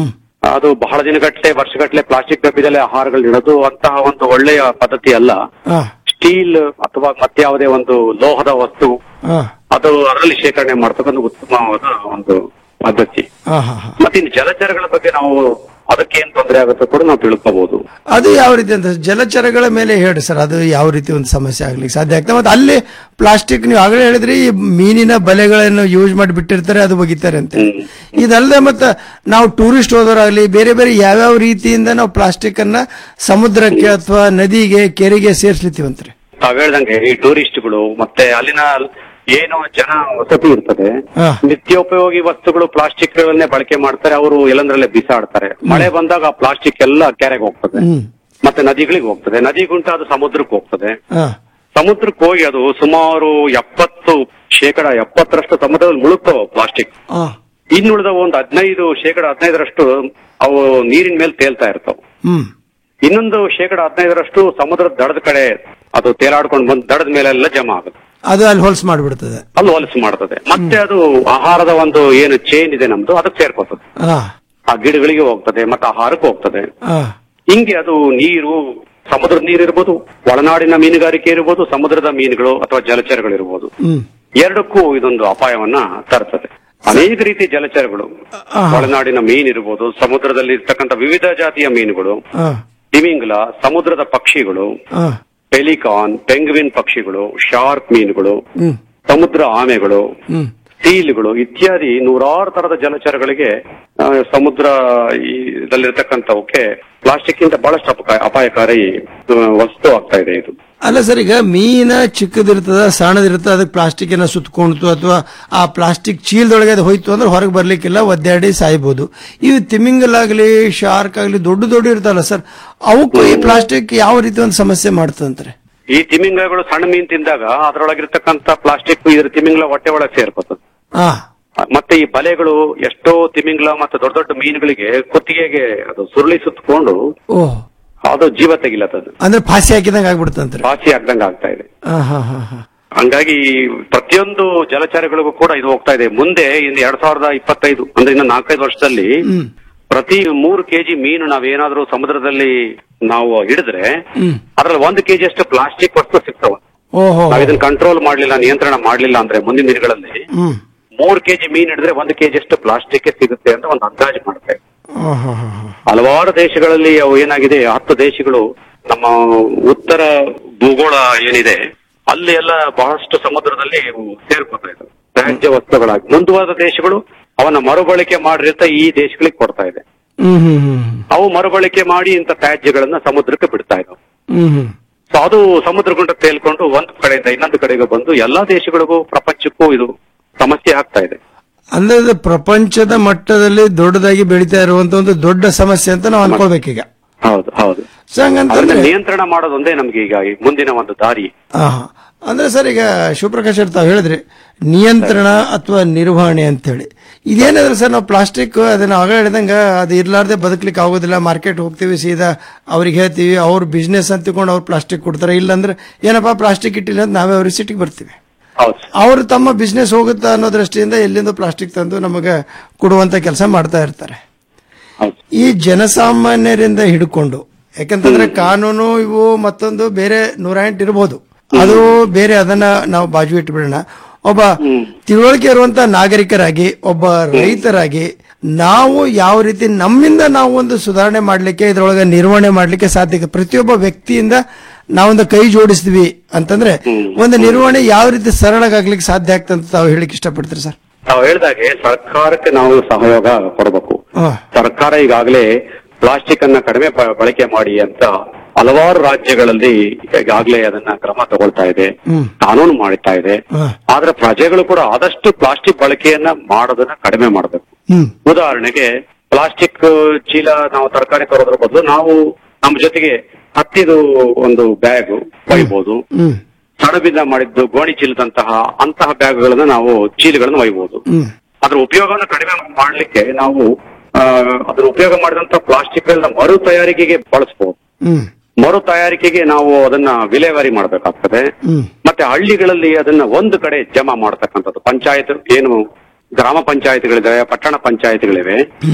ಅದು ಬಹಳ ದಿನಗಟ್ಟಲೆ ವರ್ಷಗಟ್ಟಲೆ ಪ್ಲಾಸ್ಟಿಕ್ ಡಬ್ಬಿದಲ್ಲಿ ಆಹಾರಗಳು ಇಡೋದು ಅಂತಹ ಒಂದು ಒಳ್ಳೆಯ ಪದ್ಧತಿ ಅಲ್ಲ ಹಾ ಸ್ಟೀಲ್ ಅಥವಾ ಮತ್ಯಾವುದೇ ಒಂದು ಲೋಹದ ವಸ್ತು ಹಾ ಅದು ಅದರಲ್ಲಿ ಶೇಖರಣೆ ಮಾಡ್ತಕ್ಕಂಥ ಉತ್ತಮವಾದ ಒಂದು ಪದ್ಧತಿ ಹಾ ಹಾ ಹಾ ಮತ್ತೆ ಇನ್ನು ಜಲಚರಗಳ ಬಗ್ಗೆ ನಾವು ಅದಕ್ಕೆ ಏನ್ ತೊಂದರೆ ಆಗುತ್ತೆ ಕೂಡ ನಾವು ತಿಳ್ಕೋಬಹುದು ಅದು ಯಾವ ರೀತಿ ಅಂತ ಜಲಚರಗಳ ಮೇಲೆ ಹೇಳಿ ಸರ್ ಅದು ಯಾವ ರೀತಿ ಒಂದು ಸಮಸ್ಯೆ ಆಗ್ಲಿಕ್ಕೆ ಸಾಧ್ಯ ಆಗ್ತದೆ ಮತ್ತೆ ಅಲ್ಲಿ ಪ್ಲಾಸ್ಟಿಕ್ ನೀವು ಆಗಲೇ ಹೇಳಿದ್ರಿ ಈ ಮೀನಿನ ಬಲೆಗಳನ್ನು ಯೂಸ್ ಮಾಡಿ ಬಿಟ್ಟಿರ್ತಾರೆ ಅದು ಒಗಿತಾರೆ ಅಂತ ಇದಲ್ಲದೆ ಮತ್ತೆ ನಾವು ಟೂರಿಸ್ಟ್ ಹೋದವರಾಗ್ಲಿ ಬೇರೆ ಬೇರೆ ಯಾವ್ಯಾವ ರೀತಿಯಿಂದ ನಾವು ಪ್ಲಾಸ್ಟಿಕ್ ಅನ್ನ ಸಮುದ್ರಕ್ಕೆ ಅಥವಾ ನದಿಗೆ ಕೆರೆಗೆ ಸೇರಿಸ್ಲಿತ್ತೀವಂತ್ರಿ ತಾವ್ ಹೇಳ್ದಂಗೆ ಈ ಟೂರಿಸ್ಟ್ಗಳು ಮತ್ತೆ ಅಲ್ಲಿನ ಏನು ಜನ ವಸತಿ ಇರ್ತದೆ ಹಾ. ನಿತ್ಯೋಪಯೋಗಿ ವಸ್ತುಗಳು ಪ್ಲಾಸ್ಟಿಕ್ ಗಳನ್ನೇ ಬಳಕೆ ಮಾಡ್ತಾರೆ ಅವರು ಎಲ್ಲಂದ್ರಲ್ಲೇ ಬಿಸಾಡ್ತಾರೆ ಮಳೆ ಬಂದಾಗ ಆ ಪ್ಲಾಸ್ಟಿಕ್ ಎಲ್ಲ ಕೆರೆಗೆ ಹೋಗ್ತದೆ ಹ್ಮ್ ಮತ್ತೆ ನದಿಗಳಿಗೆ ಹೋಗ್ತದೆ ನದಿಗುಂಟ ಅದು ಸಮುದ್ರಕ್ಕೆ ಹೋಗ್ತದೆ ಹಾ ಸಮುದ್ರಕ್ಕೆ ಹೋಗಿ ಅದು ಸುಮಾರು ಎಪ್ಪತ್ತು ಶೇಕಡ ಎಪ್ಪತ್ತರಷ್ಟು ಸಮುದ್ರದಲ್ಲಿ ಮುಳುಗ್ತಾವ ಪ್ಲಾಸ್ಟಿಕ್ ಹಾ ಇನ್ನುಳಿದ ಒಂದು ಹದಿನೈದು ಶೇಕಡ ಹದಿನೈದರಷ್ಟು ಅವು ನೀರಿನ ಮೇಲೆ ತೇಲ್ತಾ ಇರ್ತಾವ ಹ್ಮ್ ಇನ್ನೊಂದು ಶೇಕಡ ಹದಿನೈದರಷ್ಟು ಸಮುದ್ರದ ದಡದ ಕಡೆ ಅದು ತೇಲಾಡ್ಕೊಂಡು ಬಂದು ದಡದ ಮೇಲೆಲ್ಲ ಜಮಾ ಆಗುತ್ತೆ ಅದು ಅಲ್ಲಿ ಹೊಲ್ಸ್ ಮಾಡಿಬಿಡ್ತದೆ ಅಲ್ಲಿ ಹೊಲಸು ಮಾಡ್ತದೆ ಮತ್ತೆ ಅದು ಆಹಾರದ ಒಂದು ಏನು ಚೇನ್ ಇದೆ ನಮ್ದು ಅದಕ್ಕೆ ಸೇರ್ಕೋತದೆ ಹಾ ಆ ಗಿಡಗಳಿಗೆ ಹೋಗ್ತದೆ ಮತ್ತೆ ಆಹಾರಕ್ಕೆ ಹೋಗ್ತದೆ ಹಾ ಹಿಂಗೆ ಅದು ನೀರು ಸಮುದ್ರದ ನೀರು ಇರ್ಬೋದು ಒಳನಾಡಿನ ಮೀನುಗಾರಿಕೆ ಇರ್ಬೋದು ಸಮುದ್ರದ ಮೀನುಗಳು ಅಥವಾ ಜಲಚರಗಳು ಇರ್ಬೋದು ಹ್ಮ್ ಎರಡಕ್ಕೂ ಇದೊಂದು ಅಪಾಯವನ್ನ ತರ್ತದೆ ಅನೇಕ ರೀತಿಯ ಜಲಚರಗಳು ಒಳನಾಡಿನ ಮೀನ್ ಇರ್ಬೋದು ಸಮುದ್ರದಲ್ಲಿ ಇರ್ತಕ್ಕಂಥ ವಿವಿಧ ಜಾತಿಯ ಮೀನುಗಳು ಹಾ ತಿಮಿಂಗ್ಲ ಸಮುದ್ರದ ಪಕ್ಷಿಗಳು ಹಾ ಪೆಲಿಕಾನ್ ಪೆಂಗ್ವಿನ್ ಪಕ್ಷಿಗಳು ಶಾರ್ಕ್ ಮೀನುಗಳು ಹ್ಮ್ ಸಮುದ್ರ ಆಮೆಗಳು ಹ್ಮ್ ಸೀಲ್ಗಳು ಇತ್ಯಾದಿ ನೂರಾರು ತರದ ಜಲಚರಗಳಿಗೆ ಆ, ಸಮುದ್ರ ಈ- ಇದರಲ್ಲಿರ್ತಕ್ಕಂಥವಕ್ಕೆ ಪ್ಲಾಸ್ಟಿಕ್ ಇಂದ ಬಹಳಷ್ಟು ಅಪಕ- ಅಪಾಯಕಾರಿ ಆ, ವಸ್ತು ಆಗ್ತಾ ಇದೆ ಇದು ಅಲ್ಲ ಸರ್ ಈಗ ಮೀನ ಚಿಕ್ಕದಿರ್ತದ ಸಣ್ಣದಿರ್ತದ ಅದಕ್ಕೆ ಪ್ಲಾಸ್ಟಿಕ್ ಏನೋ ಸುತ್ಕೊಂಡ್ತು ಅಥವಾ ಆ ಪ್ಲಾಸ್ಟಿಕ್ ಚೀಲದೊಳಗೆ ಅದು ಹೋಯ್ತು ಅಂದ್ರೆ ಹೊರಗೆ ಬರ್ಲಿಕ್ಕಿಲ್ಲ ಒದ್ದಾಡಿ ಸಾಯ್ಬೋದು ಇವು ತಿಮಿಂಗಲಾಗ್ಲಿ ಶಾರ್ಕ್ ಆಗ್ಲಿ ದೊಡ್ಡ ದೊಡ್ಡ ಇರ್ತಾವಲ್ಲ ಸರ್ ಅವಕ್ಕೂ ಈ ಪ್ಲಾಸ್ಟಿಕ್ ಯಾವ ರೀತಿ ಒಂದು ಸಮಸ್ಯೆ ಮಾಡ್ತದಂತ್ರಿ ಈ ತಿಮಿಂಗಗಳು ಸಣ್ಣ ಮೀನ್ ತಿಂದಾಗ ಅದರೊಳಗಿರ್ತಕ್ಕಂಥ ಪ್ಲಾಸ್ಟಿಕ್ ಇದ್ರ ತಿಮಿಂಗ್ಲ ಹೊಟ್ಟೆ ಒಳಗೆ ಸೇರ್ಕೋತದೆ ಹಾ ಮತ್ತೆ ಈ ಬಲೆಗಳು ಎಷ್ಟೋ ತಿಮಿಂಗ್ಲ ಮತ್ತೆ ದೊಡ್ಡ ದೊಡ್ಡ ಮೀನುಗಳಿಗೆ ಕುತ್ತಿಗೆಗೆ ಅದು ಸುರುಳಿ ಸುತ್ತಕೊಂಡು ಓಹ್ ಅದು ಜೀವ ತೆಗಿಲತ್ತದು ಅಂದ್ರೆ ಫಾಸಿ ಹಾಕಿದಂಗ ಆಗ್ಬಿಡ್ತಂತ್ರಿ ಪಾಸಿ ಆಗ್ದಂಗ ಆಗ್ತಾ ಇದೆ ಹಾ ಹಾ ಹಾ ಹಾ ಹಂಗಾಗಿ ಪ್ರತಿಯೊಂದು ಜಲಚರಗಳಿಗೂ ಕೂಡ ಇದು ಹೋಗ್ತಾ ಇದೆ ಮುಂದೆ ಇನ್ನು ಎರಡ್ ಸಾವಿರದ ಇಪ್ಪತ್ತೈದು ಅಂದ್ರೆ ಇನ್ನು ನಾಲ್ಕೈದು ವರ್ಷದಲ್ಲಿ ಹ್ಮ್ ಪ್ರತಿ ಮೂರು ಕೆಜಿ ಮೀನು ನಾವೇನಾದ್ರೂ ಸಮುದ್ರದಲ್ಲಿ ನಾವು ಹಿಡಿದ್ರೆ ಹ್ಮ್ ಅದ್ರಲ್ಲಿ ಒಂದು ಕೆಜಿ ಅಷ್ಟು ಪ್ಲಾಸ್ಟಿಕ್ ವಸ್ತು ಸಿಗ್ತಾವ ಓಹೋ ನಾವ್ ಇದನ್ನ ಕಂಟ್ರೋಲ್ ಮಾಡ್ಲಿಲ್ಲ ನಿಯಂತ್ರಣ ಮಾಡ್ಲಿಲ್ಲ ಅಂದ್ರೆ ಮುಂದಿನ ದಿನಗಳಲ್ಲಿ ಹ್ಮ್ ಮೂರ್ ಕೆಜಿ ಮೀನ್ ಹಿಡಿದ್ರೆ ಒಂದು ಕೆಜಿ ಅಷ್ಟು ಪ್ಲಾಸ್ಟಿಕ್ ಸಿಗುತ್ತೆ ಅಂತ ಒಂದು ಅಂದಾಜು ಮಾಡ್ತಾ ಇದೆ ಹಾ ಹಾ ಹಾ ಹಾ ಹಲವಾರು ದೇಶಗಳಲ್ಲಿ ಅವು ಏನಾಗಿದೆ ಹತ್ತು ದೇಶಗಳು ನಮ್ಮ ಉತ್ತರ ಭೂಗೋಳ ಏನಿದೆ ಅಲ್ಲಿ ಎಲ್ಲ ಬಹಳಷ್ಟು ಸಮುದ್ರದಲ್ಲಿ ಇವು ಸೇರ್ಕೊತಾ ಇದ್ದಾವೆ ತ್ಯಾಜ್ಯ ವಸ್ತುಗಳಾಗಿ ಮುಂದುವರೆದ ದೇಶಗಳು ಅವನ್ನ ಮರುಬಳಕೆ ಮಾಡಿರ್ತ ಈ ದೇಶಗಳಿಗೆ ಕೊಡ್ತಾ ಇದೆ ಹ್ಮ್ ಹ್ಮ್ ಹ್ಮ್ ಅವು ಮರುಬಳಕೆ ಮಾಡಿ ಇಂಥ ತ್ಯಾಜ್ಯಗಳನ್ನ ಸಮುದ್ರಕ್ಕೆ ಬಿಡ್ತಾ ಇದ್ದಾವೆ ಹ್ಮ್ ಹ್ಮ್ ಸೊ ಅದು ಸಮುದ್ರ ಗುಂಡ ತೇಲ್ಕೊಂಡು ಒಂದು ಕಡೆಯಿಂದ ಇನ್ನೊಂದು ಕಡೆಗೆ ಬಂದು ಎಲ್ಲಾ ದೇಶಗಳಿಗೂ ಪ್ರಪಂಚಕ್ಕೂ ಇದು ಸಮಸ್ಯೆ ಆಗ್ತಾ ಇದೆ ಅಂದ್ರೆ ಇದು ಪ್ರಪಂಚದ ಮಟ್ಟದಲ್ಲಿ ದೊಡ್ಡದಾಗಿ ಬೆಳೀತಾ ಇರುವಂತ ಒಂದು ದೊಡ್ಡ ಸಮಸ್ಯೆ ಅಂತ ನಾವು ಅನ್ಕೊಳ್ಬೇಕೀಗ ಹೌದು ಹೌದು ಸೊ ಹಂಗಂತಂದ್ರೆ ಅದನ್ನ ನಿಯಂತ್ರಣ ಮಾಡೋದೊಂದೇ ನಮ್ಗೆ ಈಗ ಈ ಮುಂದಿನ ಒಂದು ದಾರಿ ಆ, ಅಂದ್ರೆ ಸರ್ ಈಗ ಶಿವಪ್ರಕಾಶ್ ಅವ್ರು ತಾವು ಹೇಳಿದ್ರಿ ನಿಯಂತ್ರಣ ಅಥವಾ ನಿರ್ವಹಣೆ ಅಂತ ಹೇಳಿ ಇದೇನಾದ್ರೆ ಸರ್ ನಾವು ಪ್ಲಾಸ್ಟಿಕ್ ಅದನ್ನ ಆಗ ಹೇಳಿದಂಗ ಅದು ಇರ್ಲಾರ್ದೆ ಬದುಕಲಿಕ್ಕೆ ಆಗೋದಿಲ್ಲ ಮಾರ್ಕೆಟ್ ಹೋಗ್ತೀವಿ ಸೀದಾ ಅವ್ರಿಗೆ ಹೇಳ್ತೀವಿ ಅವ್ರ ಬಿಸ್ನೆಸ್ ಅಂತ ತಿಳ್ಕೊಂಡು ಅವ್ರು ಪ್ಲಾಸ್ಟಿಕ್ ಕೊಡ್ತಾರೆ ಇಲ್ಲಾಂದ್ರೆ ಏನಪ್ಪಾ ಪ್ಲಾಸ್ಟಿಕ್ ಇಟ್ಟಿಲ್ಲ ಅಂತ ನಾವೇ ಅವ್ರಿಗೆ ಸಿಟಿಗೆ ಬರ್ತೀವಿ ಹೌದು ಅವರು ತಮ್ಮ ಬಿಸ್ನೆಸ್ ಹೋಗುತ್ತಾ ಅನ್ನೋ ದೃಷ್ಟಿಯಿಂದ ಎಲ್ಲಿಂದ ಪ್ಲಾಸ್ಟಿಕ್ ತಂದು ನಮಗೆ ಕೊಡುವಂತ ಕೆಲಸ ಮಾಡ್ತಾ ಇರ್ತಾರೆ ಈ ಜನಸಾಮಾನ್ಯರಿಂದ ಹಿಡ್ಕೊಂಡು ಯಾಕಂತಂದ್ರೆ ಕಾನೂನು ಇವು ಮತ್ತೊಂದು ಬೇರೆ ನೂರ ಎಂಟು ಇರ್ಬೋದು ಅದು ಬೇರೆ ಅದನ್ನ ನಾವು ಬಾಜು ಇಟ್ಬಿಡೋಣ ಒಬ್ಬ ತಿಳುವಳಿಕೆ ಇರುವಂತ ನಾಗರಿಕರಾಗಿ ಒಬ್ಬ ರೈತರಾಗಿ ನಾವು ಯಾವ ರೀತಿ ನಮ್ಮಿಂದ ನಾವು ಒಂದು ಸುಧಾರಣೆ ಮಾಡ್ಲಿಕ್ಕೆ ಇದ್ರೊಳಗೆ ನಿರ್ವಹಣೆ ಮಾಡ್ಲಿಕ್ಕೆ ಸಾಧ್ಯ ಇದೆ. ಪ್ರತಿಯೊಬ್ಬ ವ್ಯಕ್ತಿಯಿಂದ ನಾವೊಂದು ಕೈ ಜೋಡಿಸ್ತೀವಿ ಅಂತಂದ್ರೆ ಒಂದು ನಿರ್ವಹಣೆ ಯಾವ ರೀತಿ ಸರಳಗಾಗ್ಲಿಕ್ಕೆ ಸಾಧ್ಯ ಆಗ್ತದೆ ಅಂತ ತಾವು ಹೇಳಿಕ್ ಇಷ್ಟಪಡ್ತೀರಿ ಸರ್ ತಾವು ಹೇಳ್ದಾಗೆ ಸರ್ಕಾರಕ್ಕೆ ನಾವು ಸಹಯೋಗ ಕೊಡಬೇಕು ಹಾ. ಸರ್ಕಾರ ಈಗಾಗಲೇ ಪ್ಲಾಸ್ಟಿಕ್ ಅನ್ನ ಕಡಿಮೆ ಬ- ಬಳಕೆ ಮಾಡಿ ಅಂತ ಹಲವಾರು ರಾಜ್ಯಗಳಲ್ಲಿ ಈಗಾಗಲೇ ಅದನ್ನ ಕ್ರಮ ತಗೊಳ್ತಾ ಇದೆ ಹ್ಮ್ ಕಾನೂನು ಮಾಡ್ತಾ ಇದೆ ಹಾ. ಆದ್ರೆ ಪ್ರಜೆಗಳು ಕೂಡ ಆದಷ್ಟು ಪ್ಲಾಸ್ಟಿಕ್ ಬಳಕೆಯನ್ನ ಮಾಡೋದನ್ನ ಕಡಿಮೆ ಮಾಡಬೇಕು ಹ್ಮ್ ಉದಾಹರಣೆಗೆ ಪ್ಲಾಸ್ಟಿಕ್ ಚೀಲ ನಾವು ತರಕಾರಿ ತರೋದ್ರ ಬದಲು ನಾವು ನಮ್ಮ ಜೊತೆಗೆ ಹತ್ತಿದು ಒಂದು ಬ್ಯಾಗ್ ಒಯ್ಬೋದು ಹ್ಮ್ ಸಣಬಿಂದ ಮಾಡಿದ್ದು ಗೋಣಿ ಚೀಲದಂತಹ ಅಂತಹ ಬ್ಯಾಗ್ಗಳನ್ನ ನಾವು ಚೀಲಗಳನ್ನು ಒಯ್ಬೋದು ಹ್ಮ್ ಅದ್ರ ಉಪಯೋಗವನ್ನು ಕಡಿಮೆ ಮಾಡ್ಲಿಕ್ಕೆ ನಾವು ಆ, ಅದ್ರ ಉಪಯೋಗ ಮಾಡಿದಂತ ಪ್ಲಾಸ್ಟಿಕ್ ಗಳನ್ನ ಮರು ತಯಾರಿಕೆಗೆ ಬಳಸಬಹುದು ಹ್ಮ್ ಮರು ತಯಾರಿಕೆಗೆ ನಾವು ಅದನ್ನ ವಿಲೇವಾರಿ ಮಾಡಬೇಕಾಗ್ತದೆ ಹ್ಮ್ ಮತ್ತೆ ಹಳ್ಳಿಗಳಲ್ಲಿ ಅದನ್ನ ಒಂದು ಕಡೆ ಜಮಾ ಮಾಡತಕ್ಕಂಥದ್ದು ಪಂಚಾಯತ್ ಏನು ಗ್ರಾಮ ಪಂಚಾಯತ್ಗಳಿದಾವೆ ಪಟ್ಟಣ ಪಂಚಾಯತ್ಗಳಿವೆ